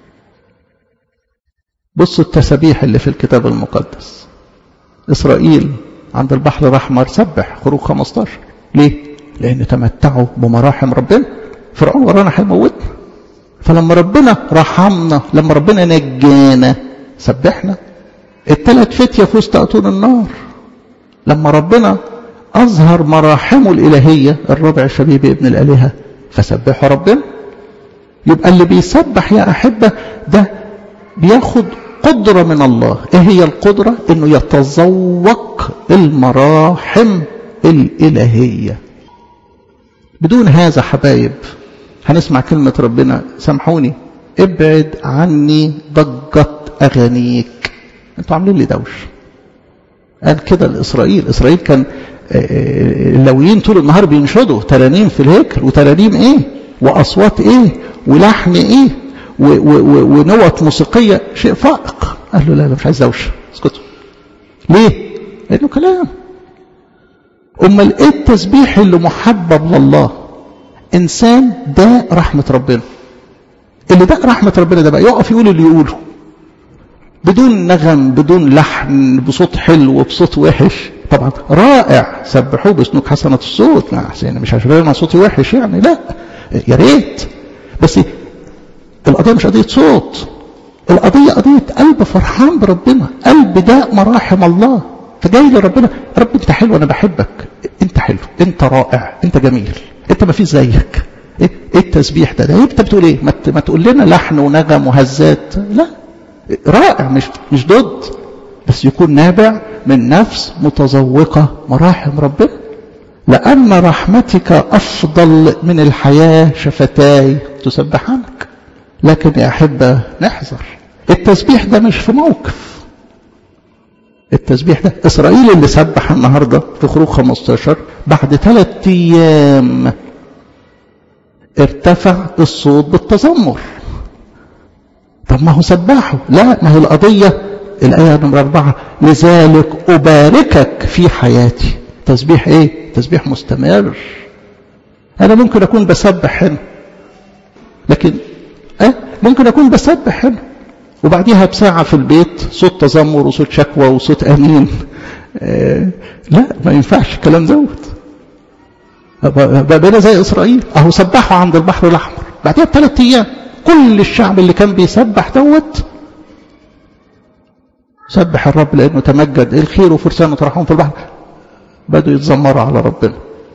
بصوا التسبيح اللي في الكتاب المقدس إسرائيل عند البحر الأحمر سبح خروج 15 ليه؟ لأن تمتعوا بمراحم ربنا فرعون ورانا هيموتنا فلما ربنا رحمنا لما ربنا نجانا سبحنا الثلاث فتية في وسط أتون النار لما ربنا أظهر مراحمه الإلهية الربع الشبيب ابن الآلهة فسبحوا ربنا يبقى اللي بيسبح يا أحبة ده بياخد قدرة من الله ايه هي القدرة انه يتذوق المراحم الالهية بدون هذا حبايب هنسمع كلمة ربنا سامحوني ابعد عني ضجة اغانيك انتوا عاملين لي دوش قال كده لاسرائيل اسرائيل كان اللويين طول النهار بينشدوا ترانيم في الهيكل وترانيم ايه واصوات ايه ولحن ايه ونوت موسيقية شيء فائق قال له لا لا مش عايز دوشة اسكتوا ليه؟ لأنه كلام أمال إيه التسبيح اللي محبب لله إنسان ده رحمة ربنا اللي ده رحمة ربنا ده بقى يقف يقول اللي يقوله بدون نغم بدون لحن بصوت حلو بصوت وحش طبعا رائع سبحوه بسنوك حسنة الصوت لا يعني مش عشان انا صوتي وحش يعني لا يا ريت بس القضية مش قضية صوت القضية قضية قلب فرحان بربنا قلب ده مراحم الله فجاي لربنا رب انت حلو انا بحبك انت حلو انت رائع انت جميل انت ما فيش زيك ايه التسبيح ده ده انت بتقول ايه ما تقول لنا لحن ونغم وهزات لا رائع مش مش ضد بس يكون نابع من نفس متذوقة مراحم ربنا لأن رحمتك أفضل من الحياة شفتاي تسبحانك لكن يا أحبة نحذر التسبيح ده مش في موقف التسبيح ده إسرائيل اللي سبح النهاردة في خروج 15 بعد ثلاثة أيام ارتفع الصوت بالتذمر طب ما هو سبحه لا ما هي القضية الآية نمرة أربعة لذلك أباركك في حياتي تسبيح إيه؟ تسبيح مستمر أنا ممكن أكون بسبح هنا لكن أه؟ ممكن أكون بسبح هنا وبعديها بساعة في البيت صوت تذمر وصوت شكوى وصوت أمين أه لا ما ينفعش الكلام دوت بقينا زي إسرائيل أهو سبحوا عند البحر الأحمر بعديها بثلاث أيام كل الشعب اللي كان بيسبح دوت سبح الرب لأنه تمجد الخير وفرسان وطرحهم في البحر بدوا يتذمروا على ربنا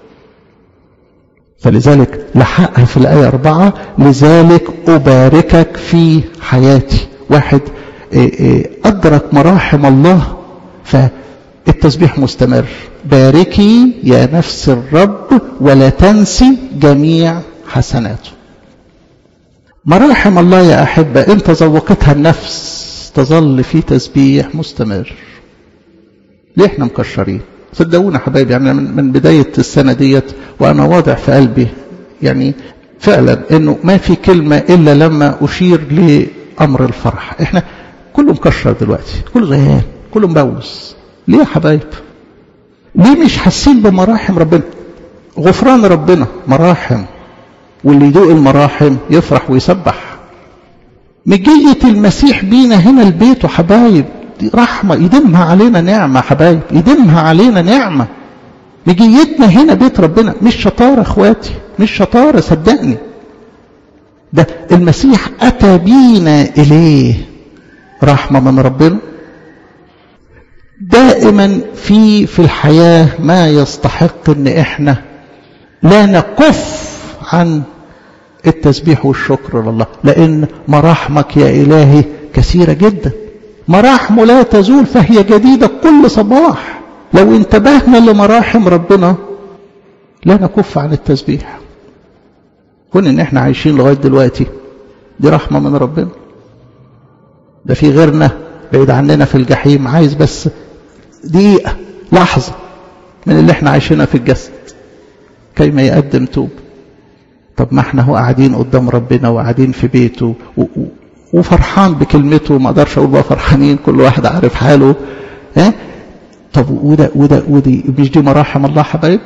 فلذلك لحقها في الآية أربعة لذلك أباركك في حياتي واحد أدرك مراحم الله فالتسبيح مستمر باركي يا نفس الرب ولا تنسي جميع حسناته مراحم الله يا أحبة إن تذوقتها النفس تظل في تسبيح مستمر ليه احنا مكشرين صدقونا حبايبي يعني من بداية السنة ديت وأنا واضع في قلبي يعني فعلا انه ما في كلمة الا لما اشير لامر الفرح احنا كله مكشر دلوقتي كله زهقان كله مبوس ليه يا حبايب ليه مش حاسين بمراحم ربنا غفران ربنا مراحم واللي يدوق المراحم يفرح ويسبح مجية المسيح بينا هنا البيت وحبايب دي رحمة يدمها علينا نعمة حبايب يدمها علينا نعمة مجيتنا هنا بيت ربنا مش شطارة اخواتي مش شطارة صدقني ده المسيح أتى بينا إليه رحمة من ربنا دائما في في الحياة ما يستحق ان احنا لا نكف عن التسبيح والشكر لله لان مراحمك يا الهي كثيرة جدا مراحمه لا تزول فهي جديدة كل صباح لو انتبهنا لمراحم ربنا لا نكف عن التسبيح كون ان احنا عايشين لغاية دلوقتي دي رحمة من ربنا ده في غيرنا بعيد عننا في الجحيم عايز بس دقيقة لحظة من اللي احنا عايشينها في الجسد كيما يقدم توب طب ما احنا هو قاعدين قدام ربنا وقاعدين في بيته و و وفرحان بكلمته ما اقدرش اقول بقى فرحانين كل واحد عارف حاله ها طب وده وده ودي مش دي مراحم الله حبايب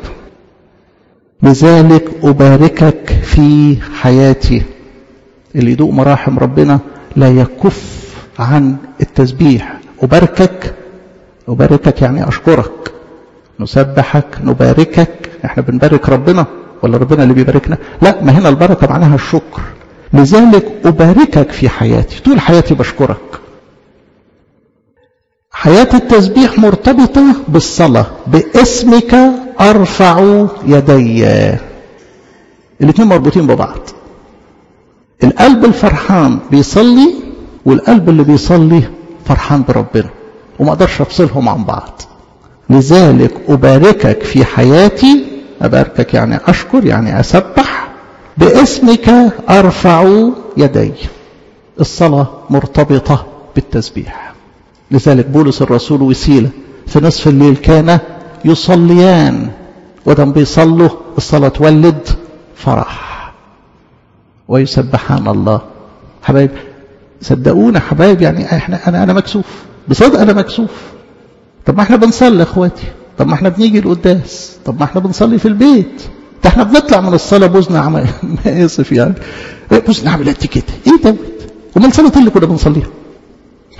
لذلك أباركك في حياتي اللي يدوق مراحم ربنا لا يكف عن التسبيح أباركك أباركك يعني أشكرك نسبحك نباركك احنا بنبارك ربنا ولا ربنا اللي بيباركنا لا ما هنا البركة معناها الشكر لذلك أباركك في حياتي طول حياتي بشكرك حياة التسبيح مرتبطة بالصلاة باسمك أرفع يدي الاثنين مربوطين ببعض القلب الفرحان بيصلي والقلب اللي بيصلي فرحان بربنا وما اقدرش افصلهم عن بعض لذلك أباركك في حياتي أباركك يعني أشكر يعني أسبح باسمك أرفع يدي الصلاة مرتبطة بالتسبيح لذلك بولس الرسول وسيلة في نصف الليل كان يصليان ودم بيصلوا الصلاة تولد فرح ويسبحان الله حبايب صدقونا حبايب يعني احنا انا انا مكسوف بصدق انا مكسوف طب ما احنا بنصلي اخواتي طب ما احنا بنيجي القداس طب ما احنا بنصلي في البيت ده احنا بنطلع من الصلاه بوزنا عمل ما اسف يعني بوزنا عمل قد كده ايه دوت امال صلاه اللي كنا بنصليها حبيبي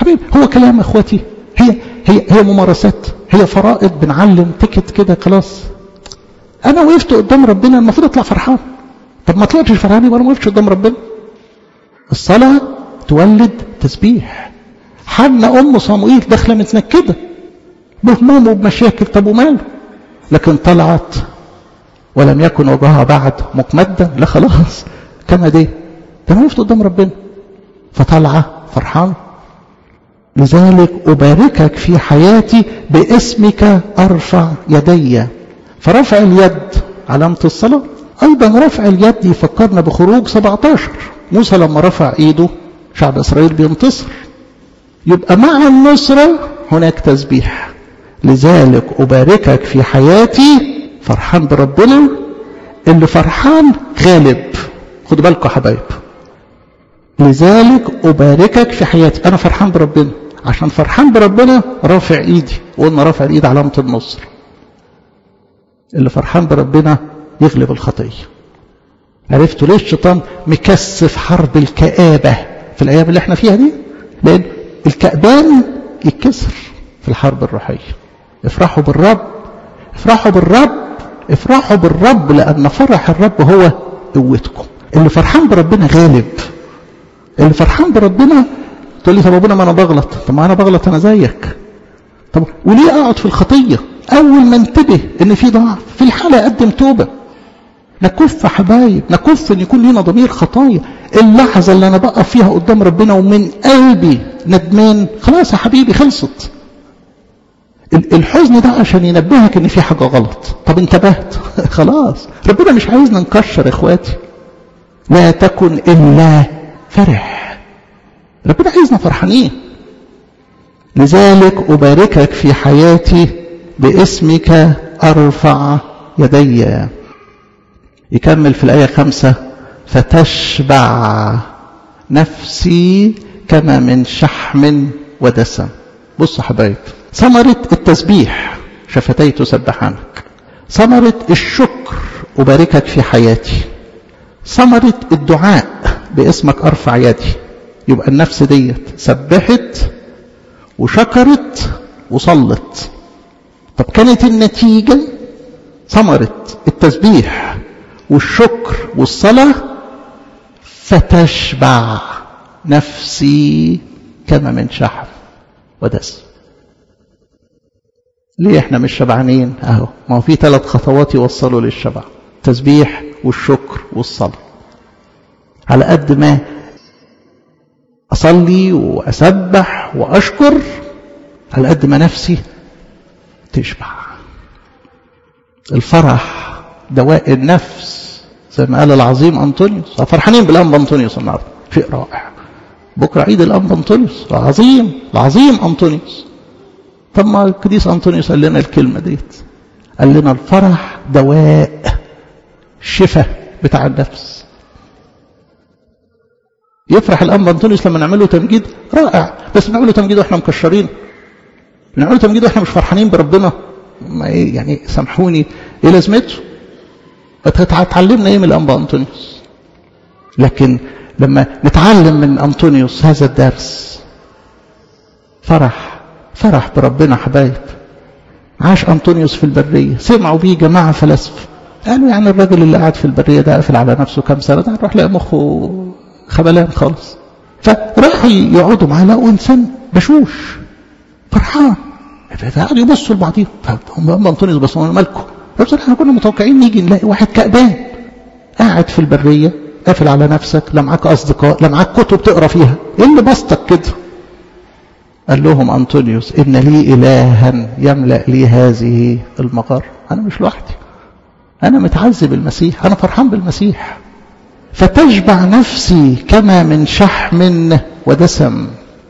حبيبي هو كلام يا اخواتي هي هي هي ممارسات هي فرائض بنعلم تكت كده خلاص انا وقفت قدام ربنا المفروض اطلع فرحان طب ما طلعتش فرحان يبقى انا ما وقفتش قدام ربنا الصلاه تولد تسبيح حنا ام صموئيل داخله متنكده بهموم وبمشاكل طب وماله لكن طلعت ولم يكن وجهها بعد مكمدا لا خلاص كما دي ده انا وقفت قدام ربنا فطالعه فرحان لذلك أباركك في حياتي باسمك أرفع يدي فرفع اليد علامة الصلاة أيضا رفع اليد يفكرنا بخروج 17 موسى لما رفع إيده شعب إسرائيل بينتصر يبقى مع النصرة هناك تسبيح لذلك أباركك في حياتي فرحان بربنا اللي فرحان غالب خدوا بالكم يا حبايب لذلك أباركك في حياتي أنا فرحان بربنا عشان فرحان بربنا رافع إيدي وقلنا رافع الإيد علامة النصر اللي فرحان بربنا يغلب الخطية عرفتوا ليه الشيطان مكثف حرب الكآبة في الأيام اللي احنا فيها دي لأن الكأبان يتكسر في الحرب الروحية افرحوا بالرب افرحوا بالرب افرحوا بالرب لأن فرح الرب هو قوتكم اللي فرحان بربنا غالب اللي فرحان بربنا تقول لي طب ابونا ما انا بغلط طب ما انا بغلط انا زيك طب وليه اقعد في الخطيه اول ما انتبه ان في ضعف في الحاله اقدم توبه نكف حبايب نكف ان يكون لينا ضمير خطايا اللحظه اللي انا بقف فيها قدام ربنا ومن قلبي ندمان خلاص يا حبيبي خلصت الحزن ده عشان ينبهك ان في حاجه غلط طب انتبهت خلاص ربنا مش عايزنا نكشر اخواتي لا تكن الا فرح ربنا عايزنا فرحانين لذلك أباركك في حياتي باسمك أرفع يدي يكمل في الآية خمسة فتشبع نفسي كما من شحم ودسم بص يا حبايب ثمرة التسبيح شفتي تسبحانك ثمرة الشكر أباركك في حياتي ثمرة الدعاء باسمك أرفع يدي يبقى النفس ديت سبحت وشكرت وصلت طب كانت النتيجة ثمرة التسبيح والشكر والصلاة فتشبع نفسي كما من شحم ودسم ليه احنا مش شبعانين اهو ما هو في ثلاث خطوات يوصلوا للشبع التسبيح والشكر والصلاة على قد ما أصلي وأسبح وأشكر على قد ما نفسي تشبع الفرح دواء النفس زي ما قال العظيم أنطونيوس فرحانين بالأنبا أنطونيوس النهارده شيء رائع بكرة عيد الأنبا أنطونيوس العظيم العظيم أنطونيوس طب ما القديس أنطونيوس قال لنا الكلمة ديت قال لنا الفرح دواء شفاء بتاع النفس يفرح الأنبا أنطونيوس لما نعمل له تمجيد رائع بس نعمل له تمجيد واحنا مكشرين نعمل له تمجيد واحنا مش فرحانين بربنا ما إيه يعني سامحوني ايه لازمته اتعلمنا ايه من الأنبا أنطونيوس لكن لما نتعلم من أنطونيوس هذا الدرس فرح فرح بربنا حبايب عاش أنطونيوس في البرية سمعوا بيه جماعة فلاسفة قالوا يعني الراجل اللي قاعد في البرية ده قافل على نفسه كام سنة ده نروح لقى مخه خبلان خالص فراحوا يقعدوا معاه لقوا انسان بشوش فرحان فقعدوا يبصوا لبعضهم هم انطونيوس بس مالكم بس احنا كنا متوقعين نيجي نلاقي واحد كأبان قاعد في البريه قافل على نفسك لا معاك اصدقاء لا معاك كتب تقرا فيها ايه اللي بسطك كده قال لهم انطونيوس ان لي الها يملا لي هذه المقر انا مش لوحدي انا متعذب المسيح انا فرحان بالمسيح فتشبع نفسي كما من شحم ودسم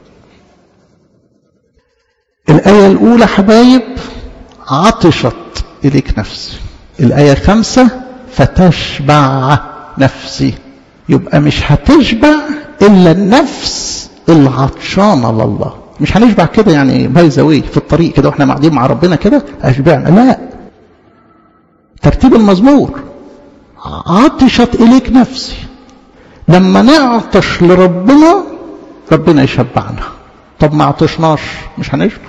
الآية الأولى حبايب عطشت إليك نفسي الآية خمسة فتشبع نفسي يبقى مش هتشبع إلا النفس العطشانة لله مش هنشبع كده يعني باي ذا في الطريق كده واحنا قاعدين مع ربنا كده أشبعنا لا ترتيب المزمور عطشت إليك نفسي لما نعطش لربنا ربنا يشبعنا طب ما عطشناش مش هنشبع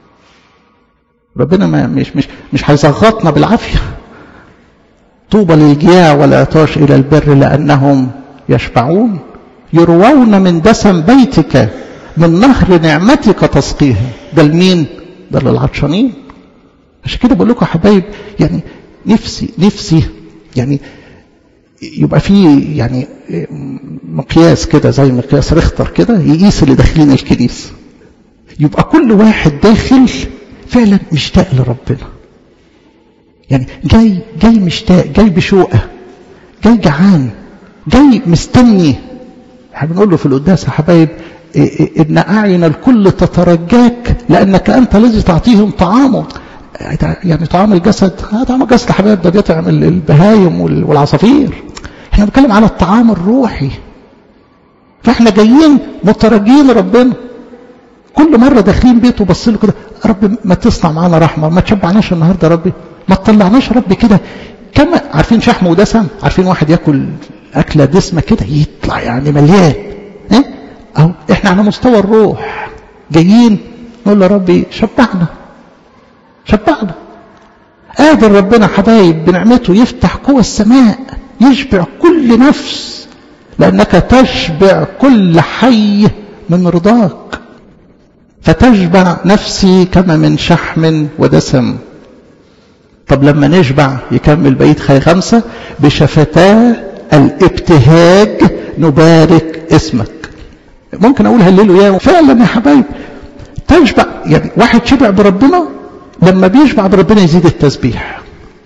ربنا ما مش مش مش هيزغطنا بالعافيه طوبى للجياع والعطاش الى البر لانهم يشبعون يروون من دسم بيتك من نهر نعمتك تسقيهم ده لمين ده للعطشانين عشان كده بقول لكم يا حبايب يعني نفسي نفسي يعني يبقى في يعني مقياس كده زي مقياس ريختر كده يقيس اللي داخلين الكنيسه يبقى كل واحد داخل فعلا مشتاق لربنا يعني جاي جاي مشتاق جاي بشوقه جاي جعان جاي مستني احنا بنقول له في القداس يا حبايب ان اعين الكل تترجاك لانك انت الذي تعطيهم طعامه يعني طعام الجسد طعام الجسد يا حبايب ده بيطعم البهايم والعصافير احنا بنتكلم على الطعام الروحي فاحنا جايين مترجين ربنا كل مرة داخلين بيته بص له كده رب ما تصنع معانا رحمة ما تشبعناش النهاردة يا ربي ما تطلعناش ربي كده كما عارفين شحم ودسم عارفين واحد ياكل أكلة دسمة كده يطلع يعني مليان ايه أو احنا على مستوى الروح جايين نقول له ربي شبعنا شبعنا قادر ربنا حبايب بنعمته يفتح قوى السماء يشبع كل نفس لأنك تشبع كل حي من رضاك فتشبع نفسي كما من شحم ودسم طب لما نشبع يكمل بقية خي خمسة بشفتاه الابتهاج نبارك اسمك ممكن اقول هللوا يا فعلا يا حبايب تشبع يعني واحد شبع بربنا لما بيشبع بربنا يزيد التسبيح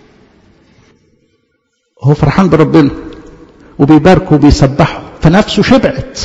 هو فرحان بربنا وبيباركه وبيسبحه فنفسه شبعت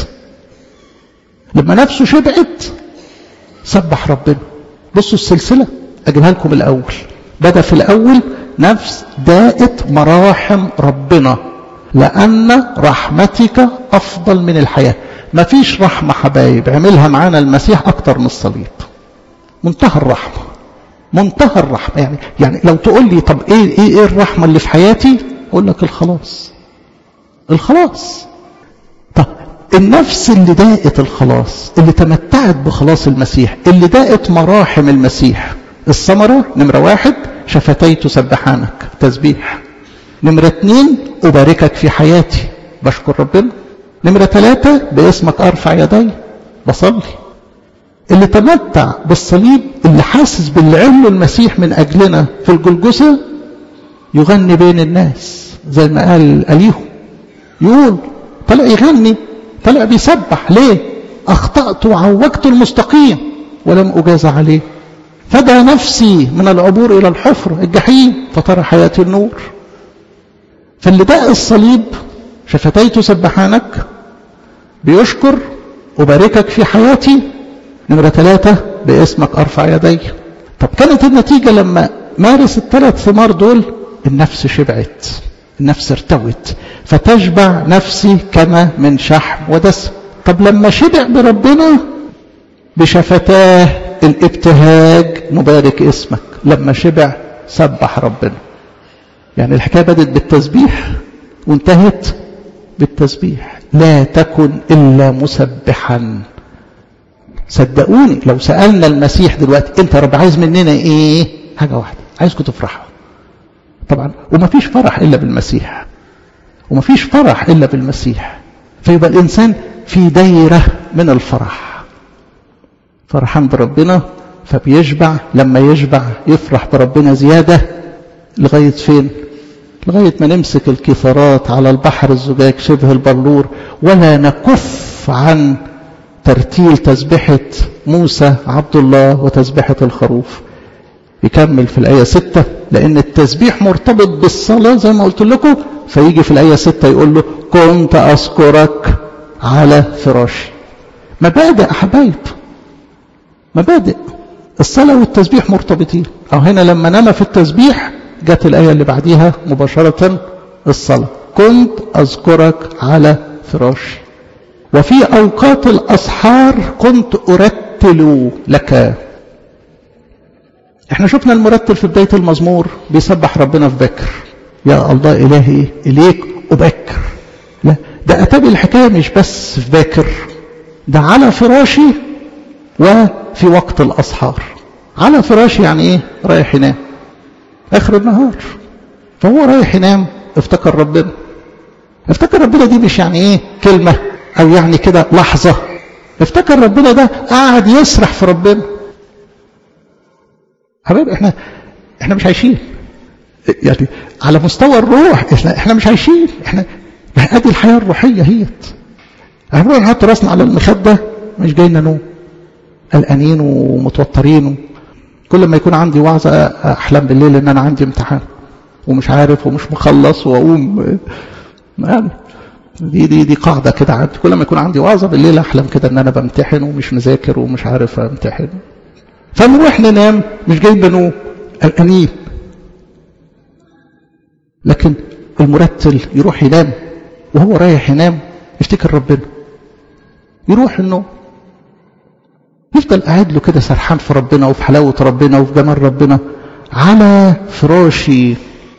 لما نفسه شبعت سبح ربنا بصوا السلسلة أجيبها لكم الأول بدأ في الأول نفس دائت مراحم ربنا لأن رحمتك أفضل من الحياة ما فيش رحمة حبايب عملها معانا المسيح أكتر من الصليب منتهى الرحمة منتهى الرحمة يعني يعني لو تقول لي طب إيه إيه, إيه الرحمة اللي في حياتي أقول لك الخلاص الخلاص طب النفس اللي داقت الخلاص اللي تمتعت بخلاص المسيح اللي داقت مراحم المسيح الثمرة نمرة واحد شفتي تسبحانك تسبيح نمرة اتنين أباركك في حياتي بشكر ربنا نمرة ثلاثة باسمك أرفع يدي بصلي اللي تمتع بالصليب اللي حاسس باللي عمله المسيح من أجلنا في الجلجسة يغني بين الناس زي ما قال أليهو يقول طلع يغني طلع بيسبح ليه أخطأت وعوجت المستقيم ولم أجاز عليه فدى نفسي من العبور إلى الحفر الجحيم فترى حياتي النور فاللي داء الصليب شفتي تسبحانك بيشكر أباركك في حياتي نمرة ثلاثة باسمك أرفع يدي طب كانت النتيجة لما مارس الثلاث ثمار دول النفس شبعت النفس ارتوت فتشبع نفسي كما من شحم ودسم طب لما شبع بربنا بشفتاه الابتهاج نبارك اسمك لما شبع سبح ربنا يعني الحكاية بدت بالتسبيح وانتهت بالتسبيح لا تكن إلا مسبحا صدقوني لو سألنا المسيح دلوقتي انت يا رب عايز مننا ايه حاجة واحدة عايزكم تفرحوا طبعا وما فيش فرح إلا بالمسيح وما فيش فرح إلا بالمسيح فيبقى الإنسان في دايرة من الفرح فرحان بربنا فبيشبع لما يشبع يفرح بربنا زيادة لغاية فين لغاية ما نمسك الكثارات على البحر الزجاج شبه البلور ولا نكف عن ترتيل تسبحة موسى عبد الله وتسبحة الخروف يكمل في الآية ستة لأن التسبيح مرتبط بالصلاة زي ما قلت لكم فيجي في الآية ستة يقول له كنت أذكرك على فراشي مبادئ حبايب مبادئ الصلاة والتسبيح مرتبطين أو هنا لما نام في التسبيح جت الآية اللي بعديها مباشرة الصلاة كنت أذكرك على فراشي وفي أوقات الأسحار كنت أرتل لك احنا شفنا المرتل في بداية المزمور بيسبح ربنا في بكر يا الله إلهي إليك أبكر لا ده أتابي الحكاية مش بس في باكر ده على فراشي وفي وقت الأسحار على فراش يعني ايه رايح ينام اخر النهار فهو رايح ينام افتكر ربنا افتكر ربنا دي مش يعني ايه كلمة او يعني كده لحظة افتكر ربنا ده قاعد يسرح في ربنا حبايبي احنا احنا مش عايشين يعني على مستوى الروح احنا احنا مش عايشين احنا ادي الحياه الروحيه هيت احنا نحط راسنا على المخده مش جاينا نوم قلقانين ومتوترين كل ما يكون عندي وعظه احلم بالليل ان انا عندي امتحان ومش عارف ومش مخلص واقوم يعني دي دي دي قاعده كده عندي كل ما يكون عندي وعظه بالليل احلم كده ان انا بمتحن ومش مذاكر ومش عارف امتحن فنروح ننام مش جايبه نوم قلقانين لكن المرتل يروح ينام وهو رايح ينام يفتكر ربنا يروح النوم يفضل قاعد له كده سرحان في ربنا وفي حلاوة ربنا وفي جمال ربنا على فراشي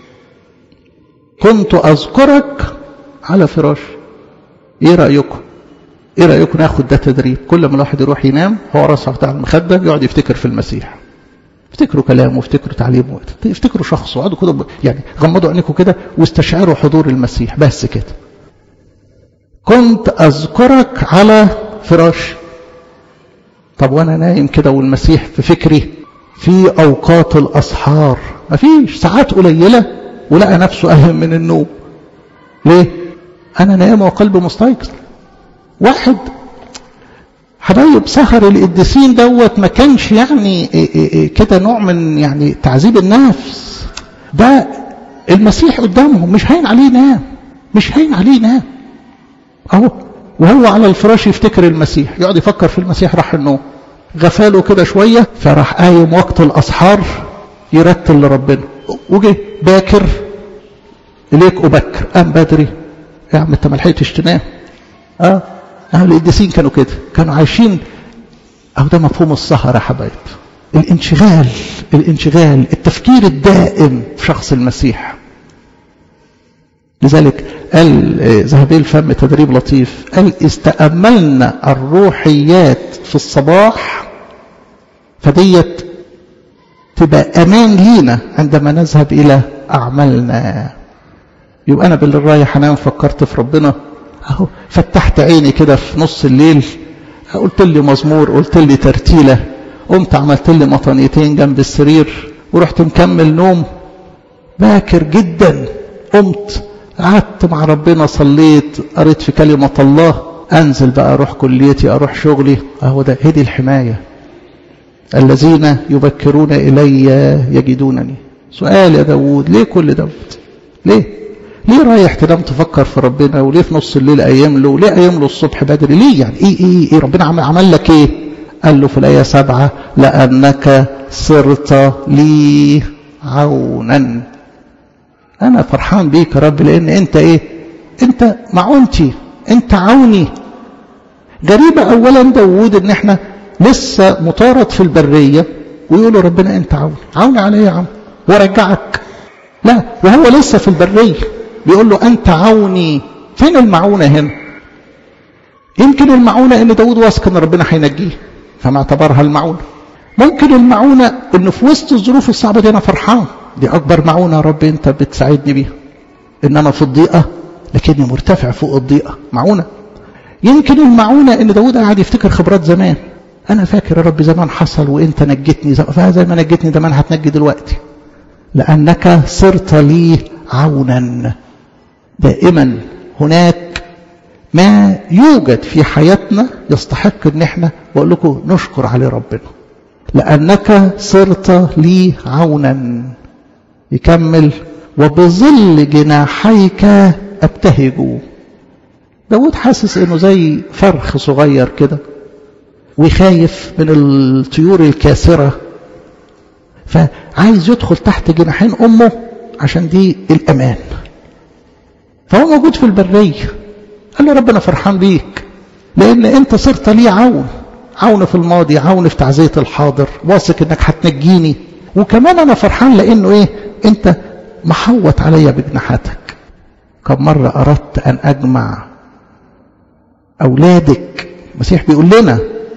كنت أذكرك على فراشي ايه رأيكم ايه رأيكم ناخد ده تدريب كل ما الواحد يروح ينام هو راسه بتاع المخدة يقعد يفتكر في المسيح افتكروا كلامه افتكروا تعليمه افتكروا شخصه اقعدوا كده يعني غمضوا عينيكم كده واستشعروا حضور المسيح بس كده كنت اذكرك على فراش طب وانا نايم كده والمسيح في فكري في اوقات الاسحار مفيش ساعات قليله ولقى نفسه اهم من النوم ليه انا نايم وقلبي مستيقظ واحد حبايب سهر القديسين دوت ما كانش يعني كده نوع من يعني تعذيب النفس ده المسيح قدامهم مش هين عليه ينام مش هين عليه ينام اهو وهو على الفراش يفتكر المسيح يقعد يفكر في المسيح راح النوم غفاله كده شوية فراح قايم وقت الأسحار يرتل لربنا وجه باكر إليك أبكر قام بدري يا عم أنت ما لحقتش تنام اه أهل القديسين كانوا كده كانوا عايشين أهو ده مفهوم السهر يا حبايب الانشغال الانشغال التفكير الدائم في شخص المسيح لذلك قال ذهبي الفم تدريب لطيف قال استأملنا الروحيات في الصباح فديت تبقى أمان لينا عندما نذهب إلى أعمالنا يبقى أنا بالليل رايح أنام فكرت في ربنا أهو فتحت عيني كده في نص الليل قلت لي مزمور قلت لي ترتيلة قمت عملت لي مطانيتين جنب السرير ورحت مكمل نوم باكر جدا قمت قعدت مع ربنا صليت قريت في كلمة الله أنزل بقى أروح كليتي أروح شغلي أهو ده هدي الحماية الذين يبكرون إلي يجدونني سؤال يا داود ليه كل دوت ليه ليه رايح تنام تفكر في ربنا وليه في نص الليل أيام له ليه أيام له الصبح بدري ليه يعني إيه إيه, إيه ربنا عمل, عمل لك إيه قال له في الآية سبعة لأنك صرت لي عونا أنا فرحان بيك يا رب لأن أنت إيه أنت معونتي أنت عوني غريبة أولا داود إن إحنا لسه مطارد في البرية ويقولوا ربنا أنت عوني عوني على إيه يا عم ورجعك لا وهو لسه في البرية بيقول له أنت عوني فين المعونة هنا يمكن المعونة إن داود واثق إن ربنا هينجيه فما اعتبرها المعونة ممكن المعونة إنه في وسط الظروف الصعبة دي أنا فرحان دي أكبر معونة يا رب أنت بتساعدني بيها إن أنا في الضيقة لكني مرتفع فوق الضيقة معونة يمكن المعونة إن داود قاعد يفتكر خبرات زمان أنا فاكر يا رب زمان حصل وأنت نجتني فزي ما نجتني زمان هتنجي دلوقتي لأنك صرت لي عونا دائما هناك ما يوجد في حياتنا يستحق ان احنا بقول لكم نشكر عليه ربنا لأنك صرت لي عونا يكمل وبظل جناحيك ابتهج داود حاسس انه زي فرخ صغير كده وخايف من الطيور الكاسرة فعايز يدخل تحت جناحين أمه عشان دي الأمان فهو موجود في البرية قال له ربنا فرحان بيك لأن أنت صرت لي عون عون في الماضي عون في تعزية الحاضر واثق انك هتنجيني وكمان انا فرحان لانه ايه انت محوط عليا بجناحاتك كم مرة اردت ان اجمع اولادك المسيح بيقول لنا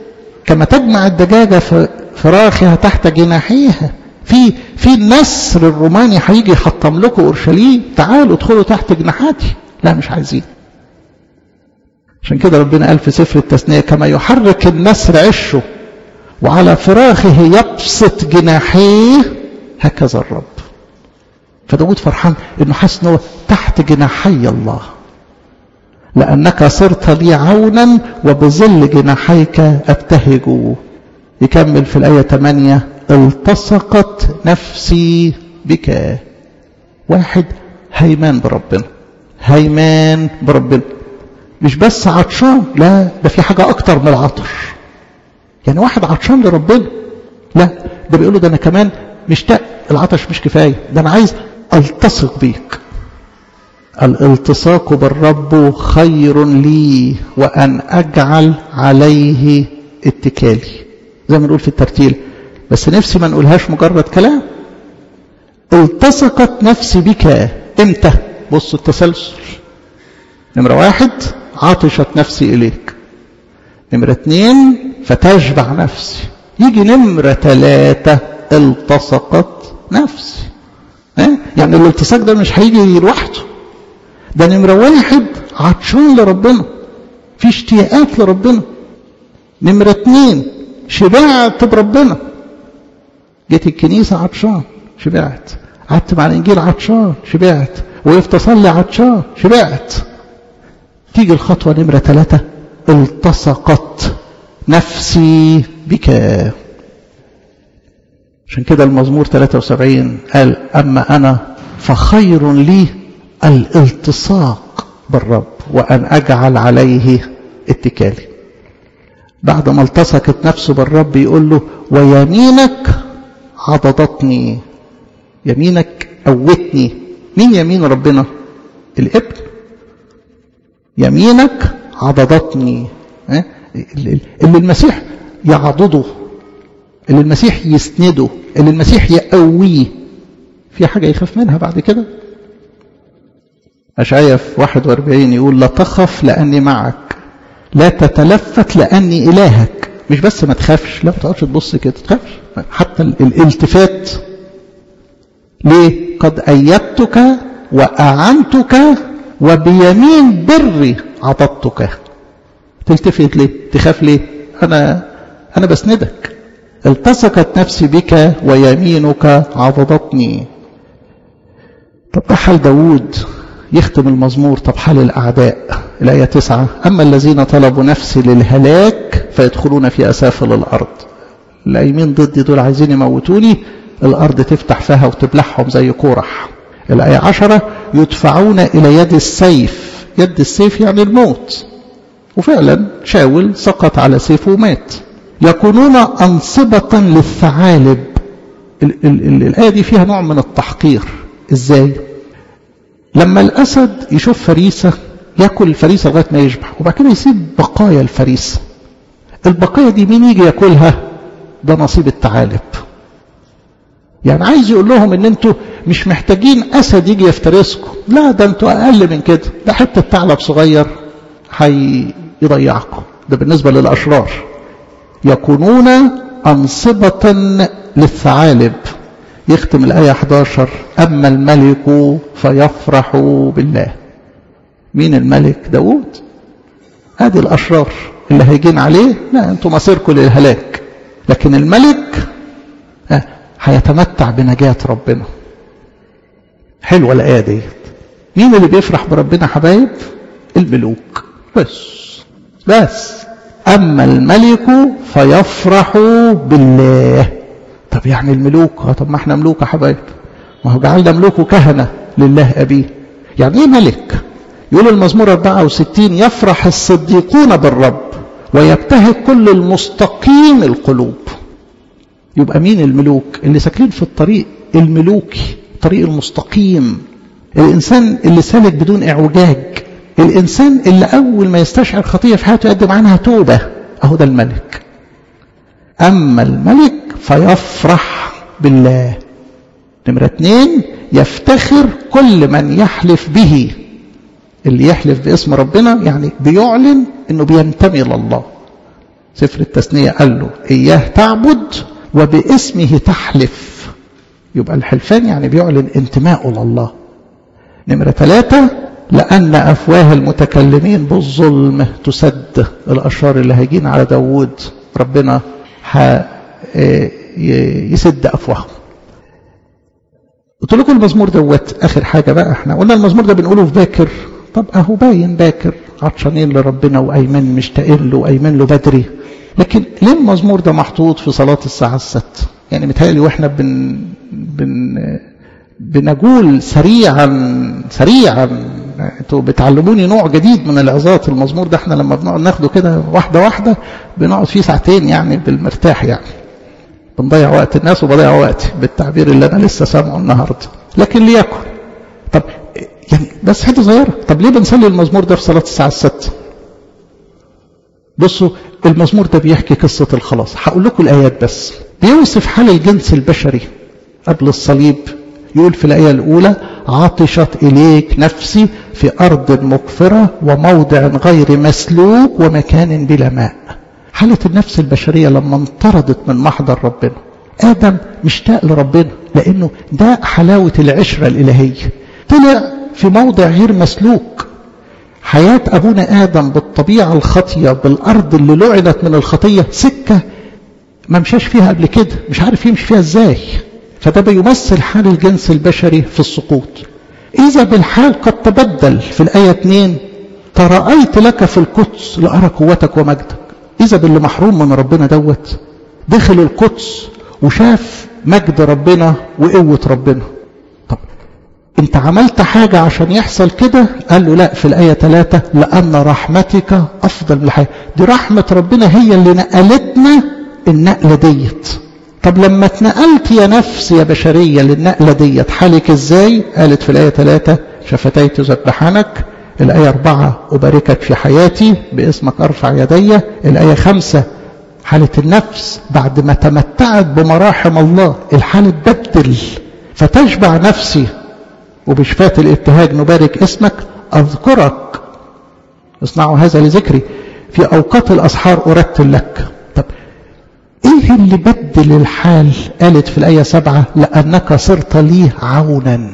كما تجمع الدجاجة في فراخها تحت جناحيها في في النسر الروماني هيجي يحطم لكم اورشليم تعالوا ادخلوا تحت جناحاتي لا مش عايزين عشان كده ربنا قال في سفر التثنية كما يحرك النسر عشه وعلى فراخه يبسط جناحيه هكذا الرب فداود فرحان انه حاسس انه تحت جناحي الله لانك صرت لي عونا وبظل جناحيك ابتهج يكمل في الايه 8 التصقت نفسي بك واحد هيمان بربنا هيمان بربنا مش بس عطشان لا ده في حاجة أكتر من العطش يعني واحد عطشان لربنا لا ده بيقول له ده أنا كمان مشتاق العطش مش كفاية ده أنا عايز ألتصق بيك الالتصاق بالرب خير لي وأن أجعل عليه اتكالي زي ما نقول في الترتيل بس نفسي ما نقولهاش مجرد كلام التصقت نفسي بك امتى بص التسلسل نمرة واحد عطشت نفسي إليك نمرة اتنين فتشبع نفسي يجي نمرة ثلاثة التصقت نفسي اه؟ يعني الالتصاق ده مش هيجي لوحده ده نمرة واحد عطشان لربنا في اشتياقات لربنا نمرة اتنين شبعت بربنا جيت الكنيسة عطشان شبعت قعدت مع الإنجيل عطشان شبعت وقفت أصلي عطشان شبعت تيجي الخطوة نمرة ثلاثة التصقت نفسي بك عشان كده المزمور 73 قال أما أنا فخير لي الالتصاق بالرب وأن أجعل عليه اتكالي بعد ما التصقت نفسه بالرب يقول له ويمينك عضدتني يمينك قوتني مين يمين ربنا الابن يمينك عضدتني اللي المسيح يعضده اللي المسيح يسنده اللي المسيح يقويه في حاجة يخاف منها بعد كده أشعية في 41 يقول لا تخف لأني معك لا تتلفت لأني إلهك مش بس ما تخافش لا ما تقعدش تبص كده تخافش حتى الالتفات ليه قد أيدتك وأعنتك وبيمين بري عضدتك تلتفت ليه تخاف ليه أنا أنا بسندك التصقت نفسي بك ويمينك عضدتني طب ده حال داود يختم المزمور طب حال الأعداء الآية تسعة أما الذين طلبوا نفسي للهلاك فيدخلون في أسافل الأرض الأيمين ضدي دول عايزين يموتوني الأرض تفتح فيها وتبلعهم زي كورح الآية عشرة يدفعون إلى يد السيف يد السيف يعني الموت وفعلا شاول سقط على سيفه ومات يكونون أنصبة للثعالب ال ال ال الآية دي فيها نوع من التحقير إزاي لما الأسد يشوف فريسة يأكل الفريسة لغاية ما يشبع وبعد كده يسيب بقايا الفريسة البقايا دي مين يجي ياكلها ده نصيب الثعالب يعني عايز يقول لهم ان انتوا مش محتاجين اسد يجي يفترسكم لا ده انتوا اقل من كده ده حته ثعلب صغير هيضيعكم ده بالنسبه للاشرار يكونون انصبه للثعالب يختم الايه 11 اما الملك فيفرح بالله مين الملك داود ادي الاشرار اللي هيجين عليه لا انتوا مصيركم للهلاك لكن الملك هيتمتع بنجاة ربنا حلوة الآية دي مين اللي بيفرح بربنا حبايب الملوك بس بس أما الملك فيفرح بالله طب يعني الملوك طب ما احنا ملوك يا حبايب ما هو جعلنا ملوك وكهنة لله أبيه يعني ايه ملك يقول المزمور 64 يفرح الصديقون بالرب ويبتهج كل المستقيم القلوب يبقى مين الملوك اللي ساكنين في الطريق الملوكي الطريق المستقيم الإنسان اللي سالك بدون إعوجاج الإنسان اللي أول ما يستشعر خطية في حياته يقدم عنها توبة أهو ده الملك أما الملك فيفرح بالله نمرة اتنين يفتخر كل من يحلف به اللي يحلف باسم ربنا يعني بيعلن انه بينتمي لله سفر التثنية قال له إياه تعبد وباسمه تحلف يبقى الحلفان يعني بيعلن انتمائه لله نمرة ثلاثة لأن أفواه المتكلمين بالظلم تسد الأشرار اللي هيجين على داوود ربنا يسد أفواههم قلت لكم المزمور دوت آخر حاجة بقى احنا قلنا المزمور ده بنقوله في باكر طب أهو باين باكر عطشانين لربنا وأيمن مشتاقين له وأيمن له بدري لكن ليه المزمور ده محطوط في صلاة الساعة الست يعني متهيألي واحنا بن بن بنقول سريعا سريعا انتوا بتعلموني نوع جديد من العظات المزمور ده احنا لما بنقعد ناخده كده واحده واحده بنقعد فيه ساعتين يعني بالمرتاح يعني بنضيع وقت الناس وبضيع وقتي بالتعبير اللي انا لسه سامعه النهارده لكن ليكن طب يعني بس حته صغيره طب ليه بنصلي المزمور ده في صلاه الساعه 6 بصوا المزمور ده بيحكي قصه الخلاص هقول لكم الايات بس بيوصف حال الجنس البشري قبل الصليب يقول في الآية الأولى عطشت إليك نفسي في أرض مقفرة وموضع غير مسلوك ومكان بلا ماء حالة النفس البشرية لما انطردت من محضر ربنا آدم مشتاق لربنا لأنه ده حلاوة العشرة الإلهية طلع في موضع غير مسلوك حياة أبونا آدم بالطبيعة الخطية بالأرض اللي لعنت من الخطية سكة ما مشاش فيها قبل كده مش عارف يمشي فيها ازاي فده بيمثل حال الجنس البشري في السقوط إذا بالحال قد تبدل في الآية 2 ترأيت لك في القدس لأرى قوتك ومجدك إذا باللي محروم من ربنا دوت دخل القدس وشاف مجد ربنا وقوة ربنا طب انت عملت حاجة عشان يحصل كده قال له لا في الآية 3 لأن رحمتك أفضل من الحياة دي رحمة ربنا هي اللي نقلتنا النقلة ديت طب لما اتنقلت يا نفس يا بشرية للنقلة ديت حالك ازاي قالت في الآية 3 شفتي تذبحانك الآية 4 أباركك في حياتي باسمك أرفع يدي الآية 5 حالة النفس بعد ما تمتعت بمراحم الله الحال اتبدل فتشبع نفسي وبشفاة الابتهاج نبارك اسمك أذكرك اصنعوا هذا لذكري في أوقات الأسحار أرتل لك طب ايه اللي بدل الحال قالت في الآية سبعة لأنك صرت لي عونا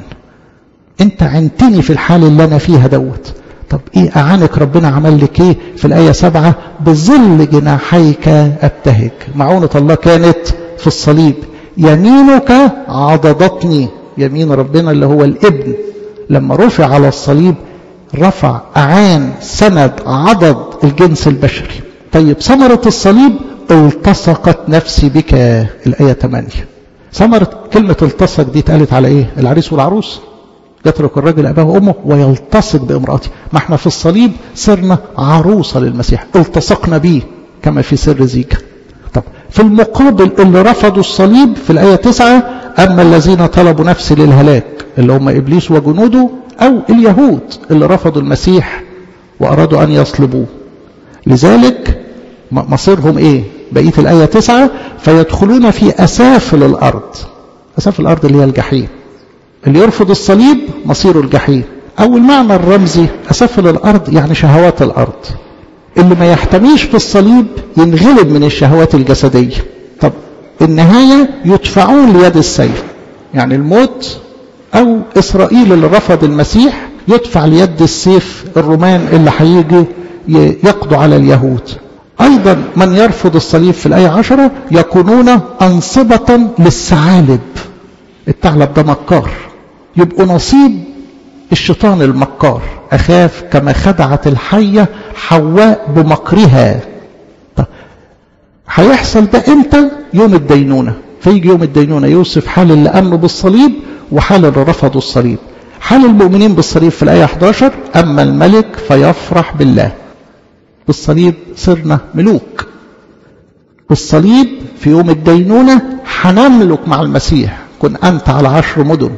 انت عنتني في الحال اللي انا فيها دوت طب ايه اعانك ربنا عمل لك ايه في الآية سبعة بظل جناحيك ابتهج معونة الله كانت في الصليب يمينك عضدتني يمين ربنا اللي هو الابن لما رفع على الصليب رفع اعان سند عضد الجنس البشري طيب ثمرة الصليب التصقت نفسي بك الآية 8 ثمرة كلمة التصق دي اتقالت على ايه العريس والعروس يترك الرجل أباه وأمه ويلتصق بامرأته ما احنا في الصليب صرنا عروسة للمسيح التصقنا به كما في سر زيكا طب في المقابل اللي رفضوا الصليب في الآية 9 أما الذين طلبوا نفسي للهلاك اللي هم إبليس وجنوده أو اليهود اللي رفضوا المسيح وأرادوا أن يصلبوه لذلك مصيرهم إيه بقية الآية 9 فيدخلون في أسافل الأرض أسافل الأرض اللي هي الجحيم اللي يرفض الصليب مصيره الجحيم أو المعنى الرمزي أسفل الأرض يعني شهوات الأرض اللي ما يحتميش في الصليب ينغلب من الشهوات الجسدية طب النهاية يدفعون ليد السيف يعني الموت أو إسرائيل اللي رفض المسيح يدفع ليد السيف الرومان اللي هيجوا يقضوا على اليهود أيضا من يرفض الصليب في الآية عشرة يكونون أنصبة للثعالب الثعلب ده مكار يبقوا نصيب الشيطان المكار أخاف كما خدعت الحية حواء بمكرها طب هيحصل ده امتى يوم الدينونة فيجي يوم الدينونة يوصف حال اللي أمنوا بالصليب وحال اللي رفضوا الصليب حال المؤمنين بالصليب في الآية 11 أما الملك فيفرح بالله بالصليب صرنا ملوك بالصليب في يوم الدينونة هنملك مع المسيح كن أنت على عشر مدن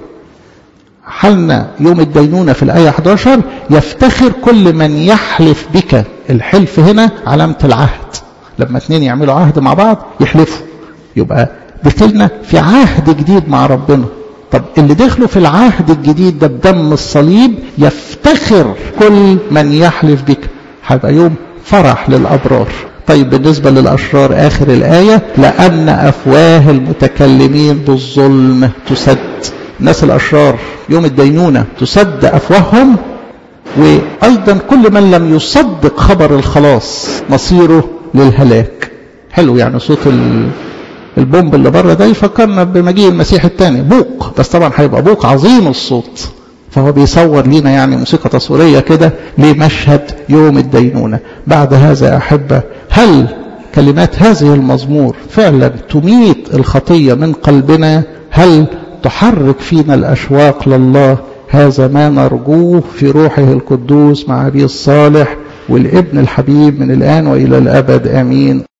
حالنا يوم الدينونة في الآية 11 يفتخر كل من يحلف بك الحلف هنا علامة العهد لما اثنين يعملوا عهد مع بعض يحلفوا يبقى دخلنا في عهد جديد مع ربنا طب اللي دخلوا في العهد الجديد ده بدم الصليب يفتخر كل من يحلف بك هيبقى يوم فرح للأبرار طيب بالنسبة للأشرار آخر الآية لأن أفواه المتكلمين بالظلم تسد الناس الأشرار يوم الدينونة تسد أفواههم وأيضا كل من لم يصدق خبر الخلاص مصيره للهلاك حلو يعني صوت البومب اللي بره ده يفكرنا بمجيء المسيح الثاني بوق بس طبعا هيبقى بوق عظيم الصوت فهو بيصور لينا يعني موسيقى تصويريه كده لمشهد يوم الدينونه بعد هذا احبه هل كلمات هذه المزمور فعلا تميت الخطيه من قلبنا هل تحرك فينا الاشواق لله هذا ما نرجوه في روحه القدوس مع أبي الصالح والابن الحبيب من الآن وإلى الأبد آمين